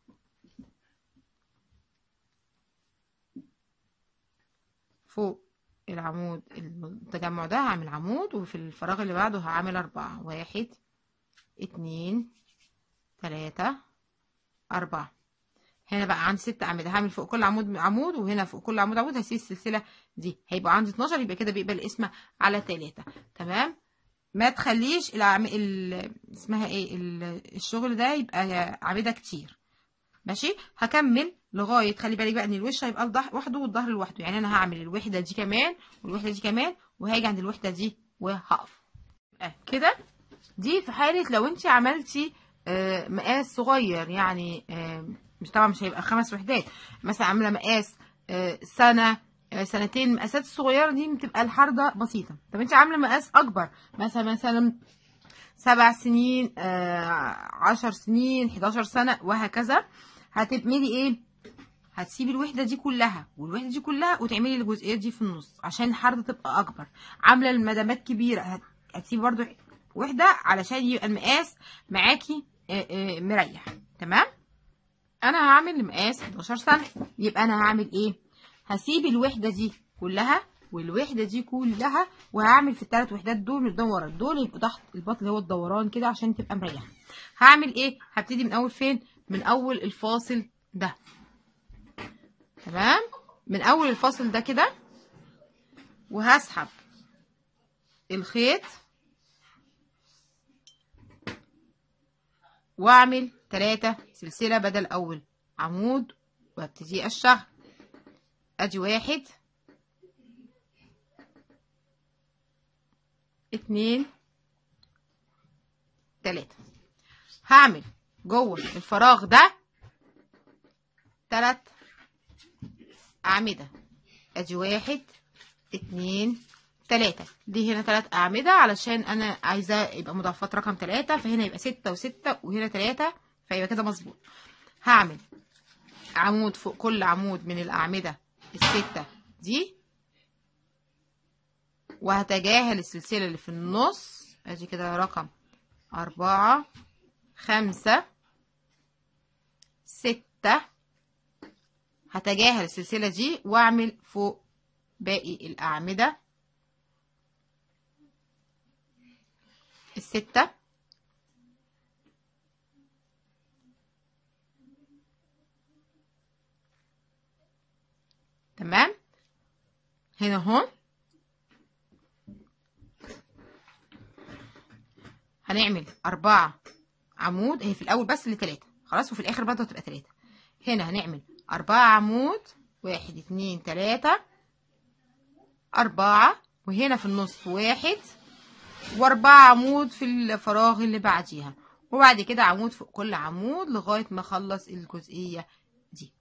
فوق العمود التجمع ده هعمل عمود وفي الفراغ اللي بعده هعمل أربعة واحد اتنين تلاتة أربعة هنا بقى عندي ست أعمدة هعمل فوق كل عمود عمود وهنا فوق كل عمود عمود هسيب السلسلة دي هيبقى عندي 12 يبقى كده بيبقى الاسم على تلاتة تمام ما تخليش العم... ال... اسمها ايه ال... الشغل ده يبقى أعمدة كتير ماشي هكمل لغاية خلي بالك بقى ان الوش هيبقى لوحده والظهر لوحده يعني انا هعمل الوحدة دي كمان والوحدة دي كمان وهاجي عند الوحدة دي وهقف آه كده دي في حالة لو انت عملتي آه مقاس صغير يعني آه مش طبعا مش هيبقى خمس وحدات مثلا عامله مقاس سنه سنتين المقاسات الصغيره دي بتبقى الحرده بسيطه طب انت عامله مقاس اكبر مثلا مثلا سبع سنين عشر سنين 11 سنه وهكذا هتعملي ايه هتسيبي الوحده دي كلها والوحده دي كلها وتعملي الجزئيه دي في النص عشان الحرده تبقى اكبر عامله المدامات كبيره هتسيبي برده وحده علشان يبقى المقاس معاكي مريح تمام انا هعمل مقاس 11 سنه يبقى انا هعمل ايه هسيب الوحده دي كلها والوحده دي كلها وهعمل في الثلاث وحدات دول من ورا دول يبقوا تحت البطن اللي هو الدوران كده عشان تبقى مريحه هعمل ايه هبتدي من اول فين من اول الفاصل ده تمام من اول الفاصل ده كده وهسحب الخيط واعمل تلاتة سلسلة بدل اول عمود وابتدي اشتغل ادي واحد اتنين تلاتة هعمل جوه الفراغ ده تلات اعمدة ادي واحد اتنين تلاتة دي هنا تلات أعمدة علشان أنا عايزة يبقى مضاعفات رقم تلاتة فهنا يبقى ستة وستة وهنا تلاتة فيبقى كده مظبوط هعمل عمود فوق كل عمود من الأعمدة الستة دي وهتجاهل السلسلة اللي في النص ادي كده رقم أربعة خمسة ستة هتجاهل السلسلة دي واعمل فوق باقي الأعمدة الستة تمام هنا اهو هنعمل أربعة عمود هي في الأول بس اللي تلاتة خلاص وفي الآخر برضه هتبقى تلاتة هنا هنعمل أربعة عمود واحد اتنين تلاتة أربعة وهنا في النص واحد وأربعة عمود في الفراغ اللي بعديها وبعد كده عمود فوق كل عمود لغاية ما أخلص الجزئية دي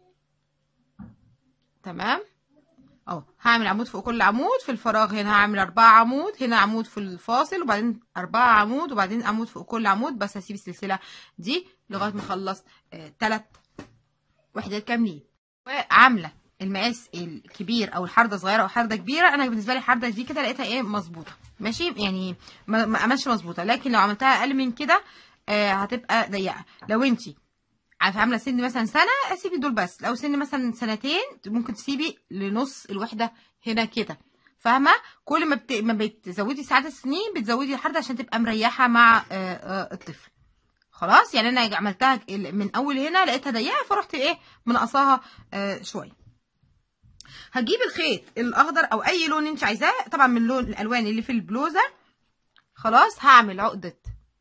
تمام اهو هعمل عمود فوق كل عمود في الفراغ هنا هعمل أربعة عمود هنا عمود في الفاصل وبعدين أربعة عمود وبعدين عمود فوق كل عمود بس هسيب السلسلة دي لغاية ما أخلص آه تلات وحدات كاملين وعاملة المقاس الكبير او الحردة صغيرة او حردة كبيرة انا بالنسبة لي الحردة دي كده لقيتها ايه مظبوطة ماشي يعني ما ما ماشي مظبوطة لكن لو عملتها اقل من كده آه هتبقى ضيقة لو انتي عامله سن مثلا سنه سيبي دول بس لو سن مثلا سنتين ممكن تسيبي لنص الوحده هنا كده فاهمه كل ما بت... ما بتزودي ساعات السنين بتزودي الحرده عشان تبقى مريحه مع آه آه الطفل خلاص يعني انا عملتها من اول هنا لقيتها ضيقه فرحت ايه منقصاها آه شويه هجيب الخيط الاخضر او اي لون انت عايزاه طبعا من لون الالوان اللي في البلوزه خلاص هعمل عقده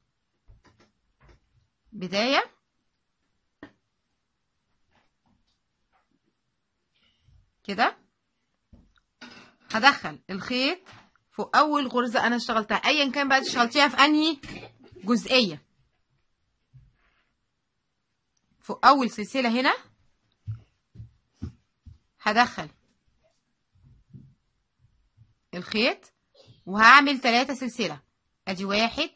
بدايه كده هدخل الخيط فوق اول غرزه انا اشتغلتها ايا كان بقى اشتغلتيها في انهي جزئيه فوق اول سلسله هنا هدخل الخيط وهعمل ثلاثة سلسلة ادي واحد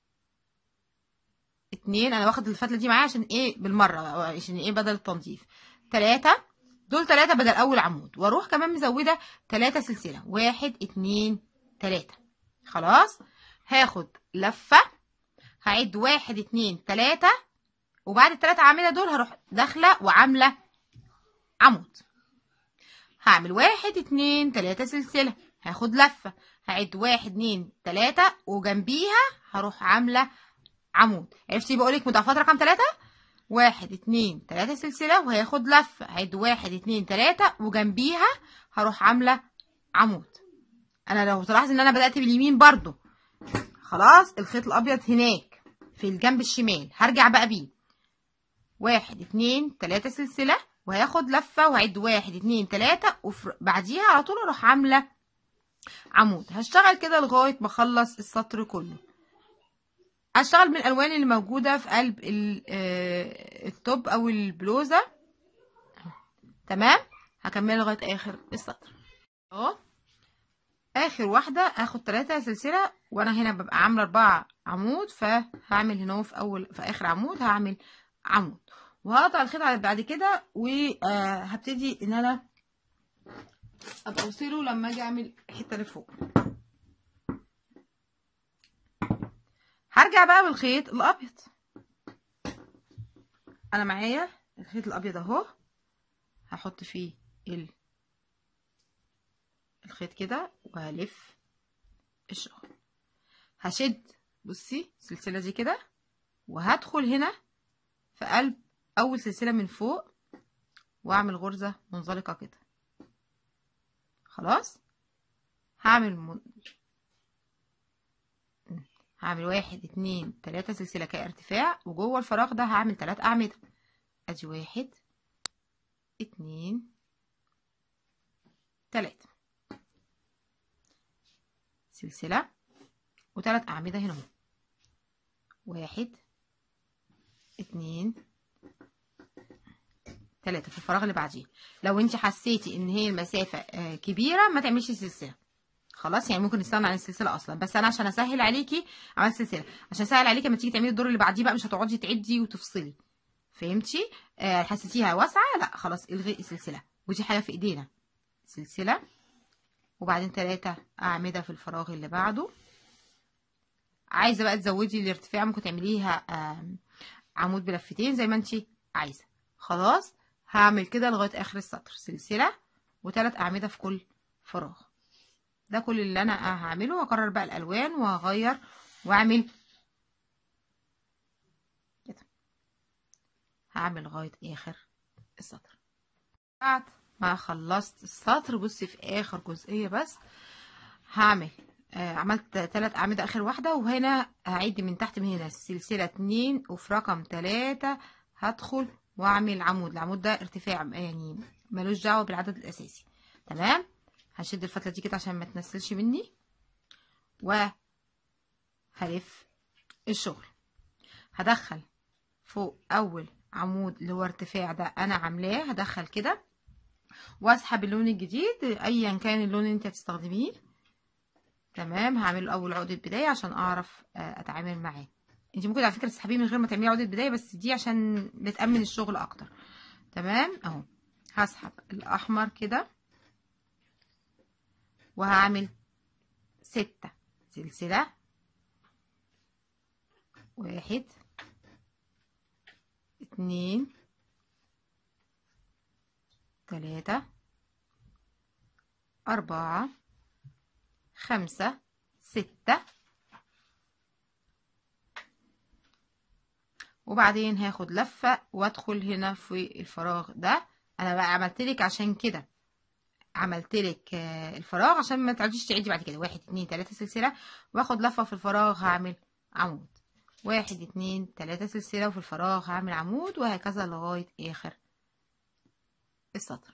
اتنين انا واخد الفتلة دي معايا عشان ايه بالمرة عشان ايه بدل التنظيف ثلاثة دول ثلاثة بدل أول عمود وأروح كمان مزودة ثلاثة سلسلة واحد اتنين تلاتة خلاص هاخد لفة هعد واحد اتنين تلاتة وبعد التلاتة عاملة دول هروح داخلة وعاملة عمود هعمل واحد اتنين تلاتة سلسلة هاخد لفة هعد واحد اتنين تلاتة وجنبيها هروح عاملة عمود عرفتي بقولك مضاعفات رقم تلاتة واحد اتنين تلاتة سلسلة وهياخد لفة هعد واحد اتنين تلاتة وجنبيها هروح عاملة عمود انا لو تلاحظ ان انا بدأت باليمين برضو خلاص الخيط الابيض هناك في الجنب الشمال هرجع بقى بيه واحد اتنين تلاتة سلسلة وهياخد لفة وهعد واحد اتنين تلاتة وبعديها على طول اروح عاملة عمود هشتغل كده لغاية ما اخلص السطر كله هشتغل من الالوان اللي موجوده في قلب التوب او البلوزه تمام هكمل لغايه اخر السطر اهو اخر واحده هاخد ثلاثة سلسله وانا هنا ببقى عامله اربعة عمود فهعمل هنا في اول في اخر عمود هعمل عمود وهقطع الخيط بعد كده وهبتدي ان انا ابقى اوصله لما اجي اعمل الحته اللي فوق هرجع بقى بالخيط الابيض انا معايا الخيط الابيض اهو هحط فيه ال... الخيط كده وهلف الشغل هشد بصي السلسله دي كده وهدخل هنا في قلب اول سلسله من فوق واعمل غرزه منزلقه كده خلاص هعمل من... هعمل واحد اتنين تلاتة سلسلة كارتفاع وجوه الفراغ ده هعمل تلات أعمدة ادي واحد اتنين تلاتة سلسلة وتلات أعمدة هنا اهو واحد اتنين تلاتة في الفراغ اللي بعديه لو انت حسيتي ان هي المسافة كبيرة ما تعملش سلسلة خلاص يعني ممكن نستغنى عن السلسله اصلا بس انا عشان اسهل عليكي عملت سلسله عشان اسهل عليكي لما تيجي تعملي الدور اللي بعديه بقى مش هتقعدي تعدي وتفصلي فهمتي آه حسيتيها واسعه لا خلاص الغي السلسله ودي حاجه في ايدينا سلسله وبعدين ثلاثة اعمده في الفراغ اللي بعده عايزه بقى تزودي الارتفاع ممكن تعمليها آم، عمود بلفتين زي ما انت عايزه خلاص هعمل كده لغايه اخر السطر سلسله وثلاث اعمده في كل فراغ ده كل اللي انا هعمله واكرر بقى الالوان وهغير واعمل كده هعمل لغايه اخر السطر بعد ما خلصت السطر بصي في اخر جزئيه بس هعمل آه عملت تلات اعمده اخر واحده وهنا هعد من تحت من هنا السلسله اتنين وفي رقم تلاتة هدخل واعمل عمود العمود ده ارتفاع يعني ملوش دعوه بالعدد الاساسي تمام هشد الفتله دي كده عشان ما تنسلش مني وهلف الشغل هدخل فوق اول عمود اللي هو ارتفاع ده انا عاملاه هدخل كده واسحب اللون الجديد ايا كان اللون اللي انت هتستخدميه تمام هعمل له اول عقده بدايه عشان اعرف آه، اتعامل معاه انت ممكن على فكره تسحبيه من غير ما تعملي عقده بدايه بس دي عشان بتامن الشغل اكتر تمام اهو هسحب الاحمر كده وهعمل ستة سلسلة واحد اتنين تلاتة أربعة خمسة ستة وبعدين هاخد لفة وادخل هنا في الفراغ ده انا بقى عملتلك عشان كده عملتلك آه، الفراغ عشان ما تعوديش تعيدي بعد كده واحد اتنين تلاتة سلسلة واخد لفة في الفراغ هعمل عمود واحد اتنين تلاتة سلسلة وفي الفراغ هعمل عمود وهكذا لغاية اخر السطر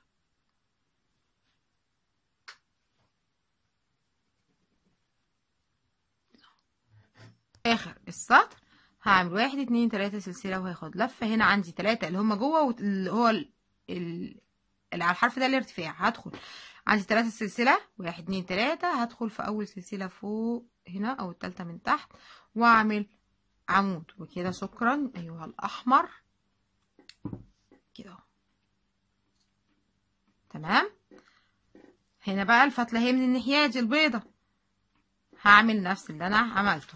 اخر السطر هعمل واحد اتنين تلاتة سلسلة وهاخد لفة هنا عندي تلاتة اللي هما جوه واللي هو ال- ال- اللي على الحرف ده الارتفاع هدخل عندي تلاتة سلسلة واحد اتنين تلاتة هدخل في أول سلسلة فوق هنا أو التالتة من تحت وأعمل عمود وكده شكرا أيها الأحمر كده اهو. تمام هنا بقى الفتلة هي من الناحية دي البيضة هعمل نفس اللي أنا عملته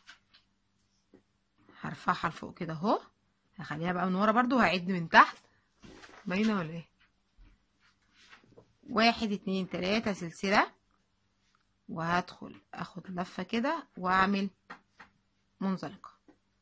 هرفعها لفوق كده اهو هخليها بقى من ورا برضو هعد من تحت باينه ولا ايه واحد اتنين تلاتة سلسلة وهدخل اخد لفة كده واعمل منزلقة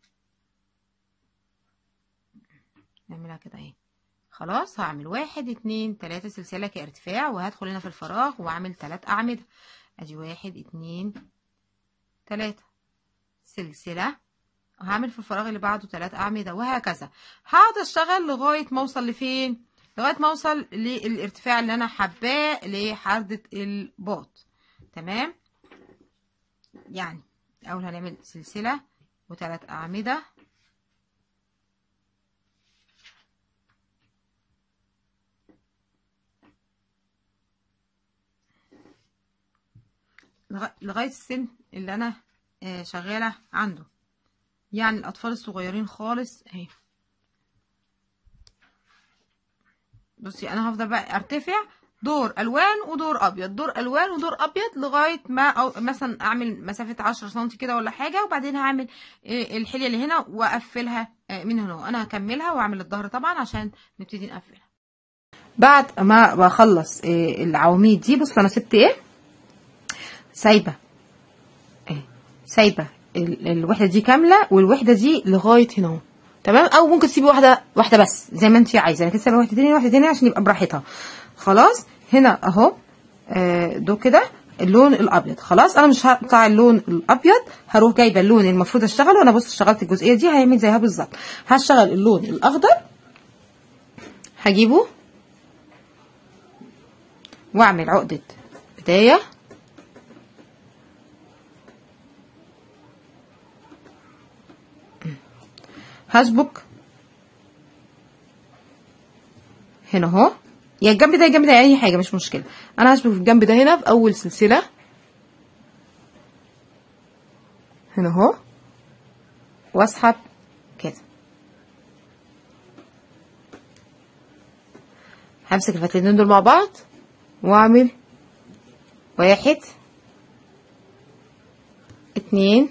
نعملها كده اهي خلاص هعمل واحد اتنين تلاتة سلسلة كارتفاع وهدخل هنا في الفراغ واعمل تلات اعمدة ادي واحد اتنين تلاتة سلسلة هعمل في الفراغ اللي بعده تلات أعمدة وهكذا هقعد أشتغل لغاية ما أوصل لفين لغاية ما أوصل للارتفاع اللي أنا حباه لحردة الباط تمام يعني أول هنعمل سلسلة وتلات أعمدة لغا- لغاية السن اللي أنا آه، شغالة عنده يعني الأطفال الصغيرين خالص اهي بصي أنا هفضل بقى أرتفع دور ألوان ودور أبيض دور ألوان ودور أبيض لغاية ما أو مثلا أعمل مسافة عشرة سنتي كده ولا حاجة وبعدين هعمل آه، الحلية اللي هنا وأقفلها آه، من هنا أنا هكملها وأعمل الظهر طبعا عشان نبتدي نقفلها بعد ما بخلص آه، العواميد دي بص أنا سبت إيه سايبة اهي سايبه ال- الوحده دي كامله والوحده دي لغايه هنا اهو تمام او ممكن تسيبي واحده واحده بس زي ما انت عايزه انا كده سايبه واحده تاني واحده تاني عشان يبقى براحتها خلاص هنا اهو آه، دول كده اللون الابيض خلاص انا مش هقطع اللون الابيض هروح جايبه اللون اللي المفروض اشتغله انا بص اشتغلت الجزئيه دي هيعمل زيها بالظبط هشتغل اللون الاخضر هجيبه واعمل عقده بدايه هشبك هنا اهو يا الجنب ده يا الجنب ده اي حاجه مش مشكله انا هشبك في الجنب ده هنا في اول سلسله هنا اهو واسحب كده همسك الفتلتين دول مع بعض واعمل واحد اتنين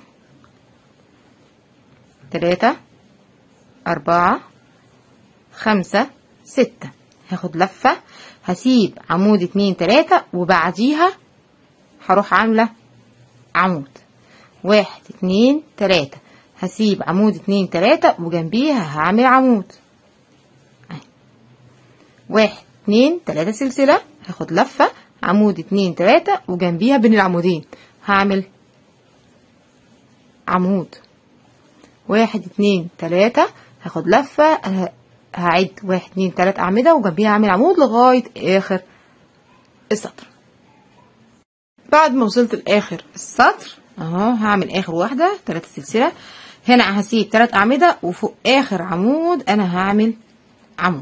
تلاتة أربعة خمسة ستة هاخد لفة هسيب عمود اتنين تلاتة وبعديها هروح عاملة عمود واحد اتنين تلاتة هسيب عمود اتنين تلاتة وجنبيها هعمل عمود أهي. واحد اتنين تلاتة سلسلة هاخد لفة عمود اتنين تلاتة وجنبيها بين العمودين هعمل عمود واحد اتنين تلاتة هاخد لفة ه- هعد واحد اتنين تلات أعمدة وجنبيها هعمل عمود لغاية آخر السطر بعد ما وصلت لآخر السطر اهو هعمل آخر واحدة تلاتة سلسلة هنا هسيب تلات أعمدة وفوق آخر عمود أنا هعمل عمود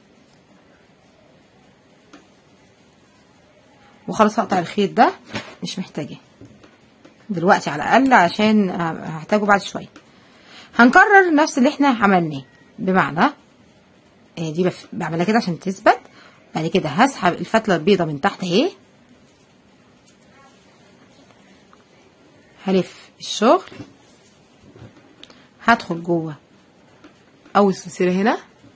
وخلاص هقطع الخيط ده مش محتاجاه دلوقتي على الأقل عشان هحتاجه بعد شوية هنكرر نفس اللي احنا عملناه بمعنى آه، دي بف- بعملها كده عشان تثبت بعد كده هسحب الفتلة البيضة من تحت اهي هلف الشغل هدخل جوه اول سلسلة هنا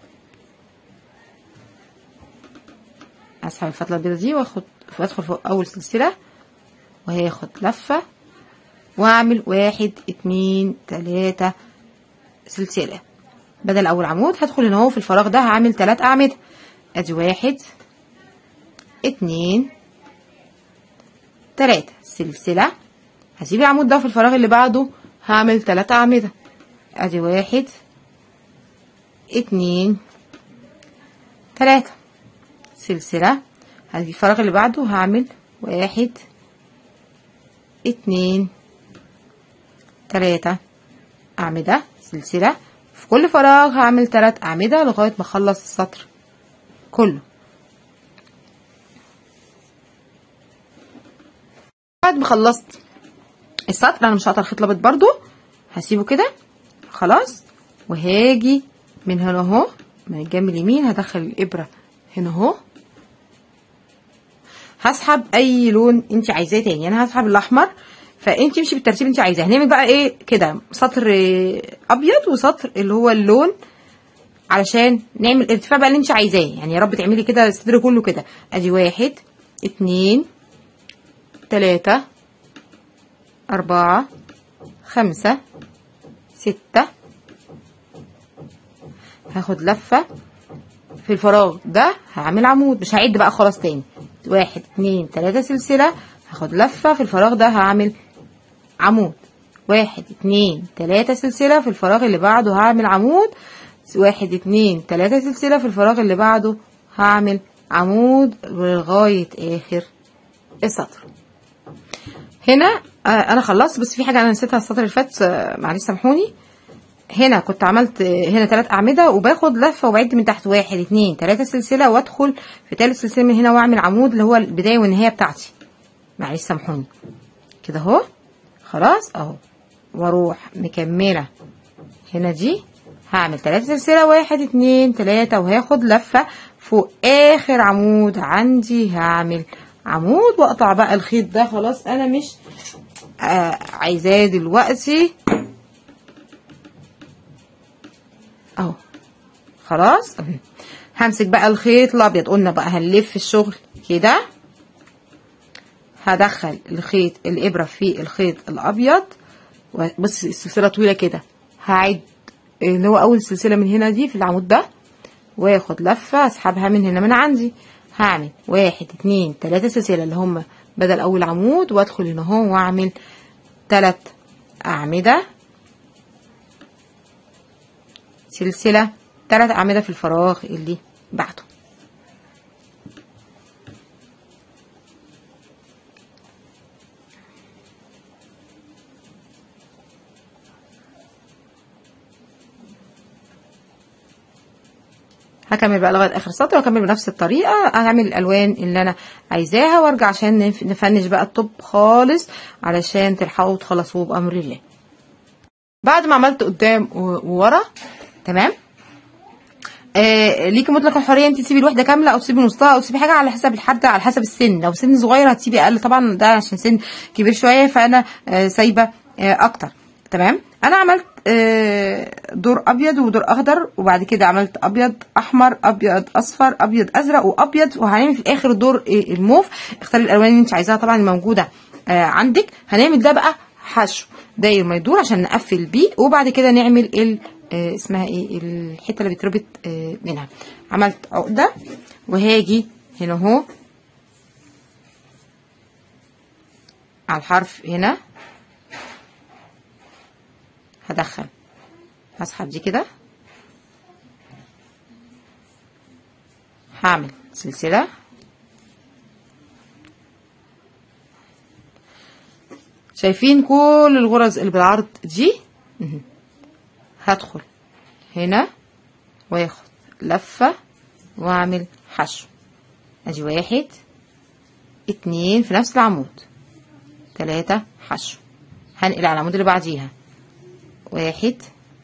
اسحب الفتلة البيضة دي واخد وادخل فوق اول سلسلة وهاخد لفة واعمل واحد اتنين تلاتة سلسلة بدل اول عمود هدخل هنا اهو في الفراغ ده هعمل تلات اعمدة ادي واحد اتنين تلاتة سلسلة هسيب العمود ده في الفراغ اللي بعده هعمل تلات اعمدة ادي واحد اتنين تلاتة سلسلة هذه الفراغ اللي بعده هعمل واحد اتنين تلاتة أعمدة سلسلة في كل فراغ هعمل تلات أعمدة لغاية ما أخلص السطر كله بعد ما خلصت السطر أنا مش هقطع الخيط الأبيض برضو هسيبه كده خلاص وهاجي من هنا اهو من الجنب اليمين هدخل الإبرة هنا اهو هسحب اي لون انت عايزاه تاني انا هسحب الاحمر فانت امشي بالترتيب انت عايزاه هنعمل بقى ايه كده سطر آه، ابيض وسطر اللي هو اللون علشان نعمل الارتفاع بقى اللي انت عايزاه يعني يا رب تعملي كده الصدر كله كده ادي واحد اتنين تلاتة اربعة خمسة ستة هاخد لفة في الفراغ ده هعمل عمود مش هعد بقى خلاص تاني واحد اتنين تلاتة سلسلة هاخد لفة في الفراغ ده هعمل عمود واحد اتنين تلاتة سلسلة في الفراغ اللي بعده هعمل عمود واحد اتنين تلاتة سلسلة في الفراغ اللي بعده هعمل عمود لغاية آخر السطر هنا آه انا خلصت بس في حاجة انا نسيتها السطر اللي فات آه، معلش سامحوني هنا كنت عملت هنا ثلاث أعمدة وباخد لفة وبعد من تحت واحد اتنين تلاتة سلسلة وادخل في تالت سلسلة من هنا واعمل عمود اللي هو البداية والنهاية بتاعتي معلش سامحوني كده اهو خلاص اهو واروح مكملة هنا دي هعمل تلاتة سلسلة واحد اتنين تلاتة وهاخد لفة فوق اخر عمود عندي هعمل عمود واقطع بقى الخيط ده خلاص انا مش آه عايزاه دلوقتي اهو خلاص أهو. همسك بقى الخيط الابيض قلنا بقى هنلف الشغل كده هدخل الخيط الابره في الخيط الابيض بص السلسله طويله كده هعد اللي هو اول سلسله من هنا دي في العمود ده واخد لفه اسحبها من هنا من عندي هعمل واحد اتنين تلاته سلسله اللي هم بدل اول عمود وادخل هنا اهو واعمل تلات اعمده سلسلة تلات أعمدة في الفراغ اللي بعده هكمل بقى لغايه اخر سطر واكمل بنفس الطريقه هعمل الالوان اللي انا عايزاها وارجع عشان نف- نفنش بقى الطب خالص علشان تلحقوا تخلصوه بامر الله بعد ما عملت قدام و- وورا تمام آه ليكي مطلق الحريه انت تسيبي الوحده كامله او تسيبي نصها او تسيبي حاجه على حسب الحد على حسب السن لو سن صغير هتسيبي اقل طبعا ده عشان سن كبير شويه فانا آه سايبه آه اكتر تمام انا عملت آه دور ابيض ودور اخضر وبعد كده عملت ابيض احمر ابيض اصفر ابيض ازرق وابيض وهنعمل في الاخر دور آه الموف اختاري الالوان اللي انت عايزاها طبعا الموجوده آه عندك هنعمل ده بقى حشو داير ما يدور عشان نقفل بيه وبعد كده نعمل ال آه اسمها ايه الحته اللي بتربط آه منها عملت عقده وهاجي هنا اهو على الحرف هنا هدخل هسحب دي كده هعمل سلسله شايفين كل الغرز اللي بالعرض دي مهم. هدخل هنا واخد لفة واعمل حشو ادي واحد اتنين في نفس العمود تلاتة حشو هنقل على العمود اللي بعديها واحد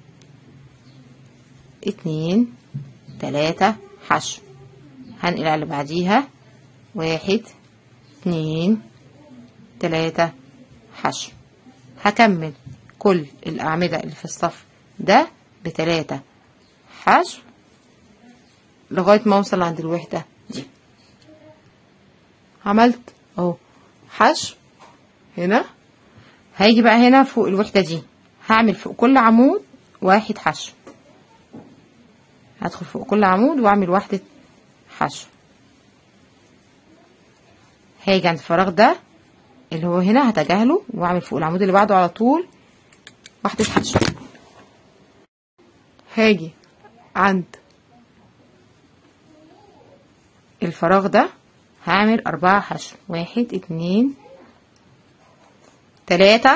اتنين تلاتة حشو هنقل على اللي بعديها واحد اتنين تلاتة حشو هكمل كل الأعمدة اللي في الصف ده بتلاتة حشو لغاية ما أوصل عند الوحدة دي عملت اهو حشو هنا هيجي بقى هنا فوق الوحدة دي هعمل فوق كل عمود واحد حشو هدخل فوق كل عمود واعمل واحدة حشو هاجي عند الفراغ ده اللي هو هنا هتجاهله واعمل فوق العمود اللي بعده على طول واحدة حشو هاجي عند الفراغ ده هعمل أربعة حشو واحد اتنين تلاتة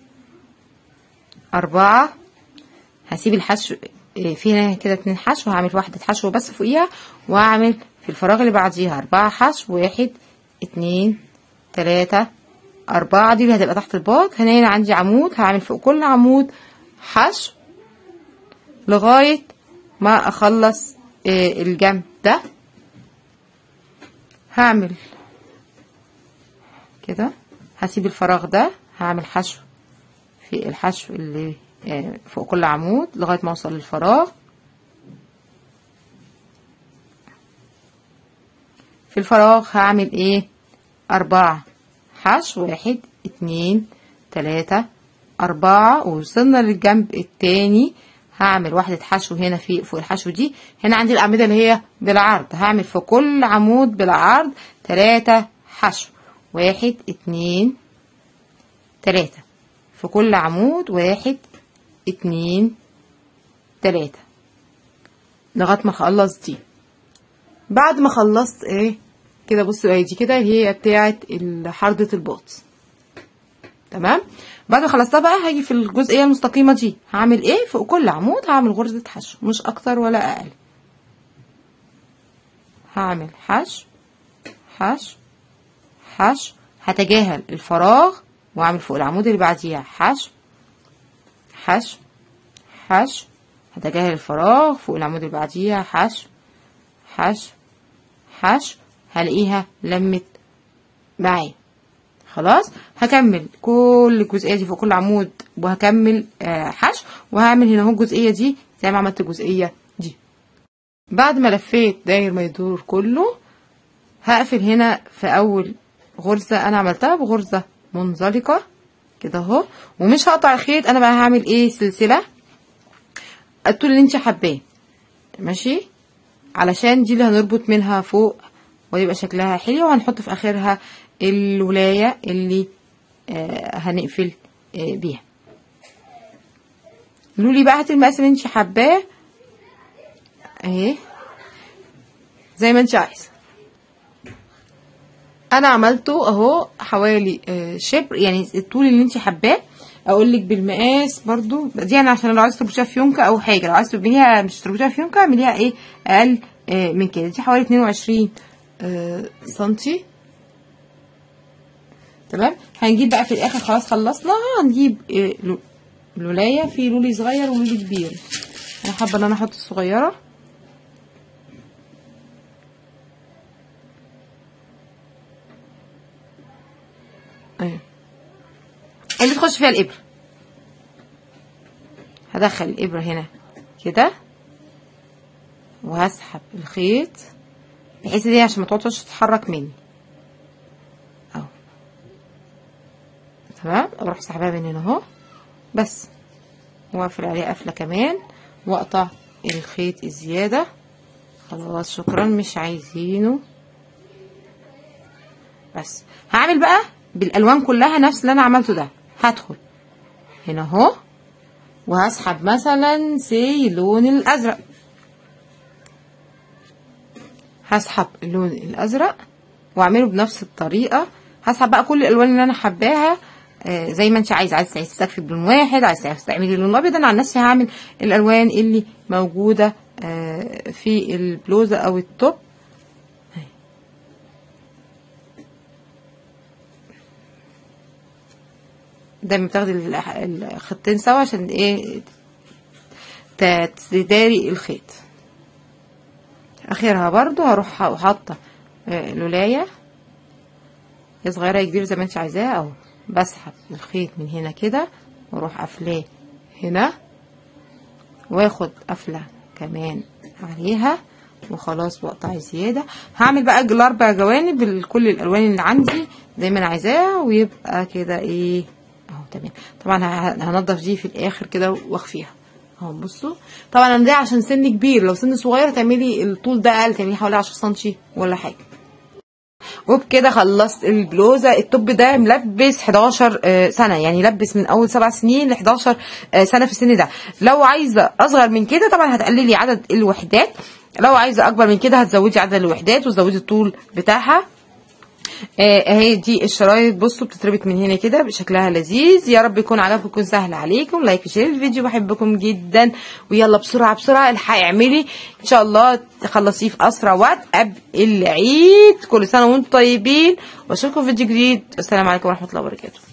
أربعة هسيب الحشو إيه، في هنا كده اتنين حشو هعمل واحدة حشو بس فوقيها وهعمل في الفراغ اللي بعديها أربعة حشو واحد اتنين تلاتة أربعة دي اللي هتبقى تحت الباط هنا هنا عندي عمود هعمل فوق كل عمود حشو لغاية ما أخلص إيه، الجنب ده هعمل كده هسيب الفراغ ده هعمل حشو في الحشو اللي آه، فوق كل عمود لغاية ما اوصل للفراغ في الفراغ هعمل ايه اربعة حشو واحد اتنين تلاتة اربعة ووصلنا للجنب التاني هعمل واحدة حشو هنا في فوق الحشو دي هنا عندي الأعمدة اللي هي بالعرض هعمل في كل عمود بالعرض تلاتة حشو واحد اتنين تلاتة في كل عمود واحد اتنين تلاتة لغاية ما اخلص دي بعد ما خلصت ايه كده بصوا اهي دي كده هي بتاعة حردة الباط تمام بعد ما خلصتها بقى هاجي في الجزئيه المستقيمه دي هعمل ايه فوق كل عمود هعمل غرزه حشو مش اكتر ولا اقل هعمل حشو حشو حشو هتجاهل الفراغ واعمل فوق العمود اللي بعديها حشو حشو حشو هتجاهل الفراغ فوق العمود اللي بعديها حشو حشو حشو هلاقيها لمت معايا خلاص هكمل كل الجزئيه دي فوق كل عمود وهكمل آه حشو وهعمل هنا اهو الجزئيه دي زي ما عملت الجزئيه دي بعد ما لفيت داير ما يدور كله هقفل هنا في اول غرزه انا عملتها بغرزه منزلقه كده اهو ومش هقطع الخيط انا بقى هعمل ايه سلسله الطول اللي انت حباه ماشي علشان دي اللي هنربط منها فوق ويبقى شكلها حلو وهنحط في اخرها الولاية اللي آه هنقفل آه بيها لولي بقى هاتي المقاس اللي انت حباه اهي زي ما انت عايزه انا عملته اهو حوالي آه شبر يعني الطول اللي انت حباه اقول لك بالمقاس برضو دي انا عشان لو عايزه تربطيها في يونكه او حاجه لو عايزه تبنيها مش تربطيها في يونكه اعمليها ايه اقل آه من كده دي حوالي 22 آه سنتي تمام هنجيب بقى في الاخر خلاص خلصنا هنجيب إيه الولايه في لولي صغير ولولي كبير انا حابه ان انا احط الصغيره ايوه اللي تخش فيها الابره هدخل الابره هنا كده وهسحب الخيط بحيث دي عشان ما تقعدش تتحرك مني اهو تمام اروح سحبها من هنا اهو بس واقفل عليه قفله كمان واقطع الخيط الزياده خلاص شكرا مش عايزينه بس هعمل بقى بالالوان كلها نفس اللي انا عملته ده هدخل هنا اهو وهسحب مثلا سي اللون الازرق هسحب اللون الازرق واعمله بنفس الطريقه هسحب بقى كل الالوان اللي انا حباها آه زي ما انت عايز عايز تستكفي بلون واحد عايز تعملي لون ابيض انا عن نفسي هعمل الالوان اللي موجوده آه في البلوزه او التوب دايما بتاخدي الخطين سوا عشان ايه تداري الخيط اخرها برضو هروح حاطه لولايه يا صغيره يا كبيره زي ما انت عايزاها اهو بسحب الخيط من هنا كده واروح قافلاه هنا واخد قفله كمان عليها وخلاص واقطع زياده هعمل بقى الاربع جوانب بكل الالوان اللي عندي زي ما انا عايزاها ويبقى كده ايه اهو تمام طبعا هنضف دي في الاخر كده واخفيها اهو بصوا طبعا انا ده عشان سن كبير لو سن صغير تعملي الطول ده اقل تعملي حوالي 10 سم ولا حاجه وبكده خلصت البلوزه التوب ده ملبس 11 سنه يعني لبس من اول 7 سنين ل 11 سنه في السن ده لو عايزه اصغر من كده طبعا هتقللي عدد الوحدات لو عايزه اكبر من كده هتزودي عدد الوحدات وتزودي الطول بتاعها اهي دي الشرايط بصوا بتتربط من هنا كده شكلها لذيذ يا رب يكون عجبكم يكون سهل عليكم لايك وشير الفيديو بحبكم جدا ويلا بسرعه بسرعه الحقي اعملي ان شاء الله تخلصيه في اسرع وقت قبل العيد كل سنه وانتم طيبين واشوفكم في فيديو جديد السلام عليكم ورحمه الله وبركاته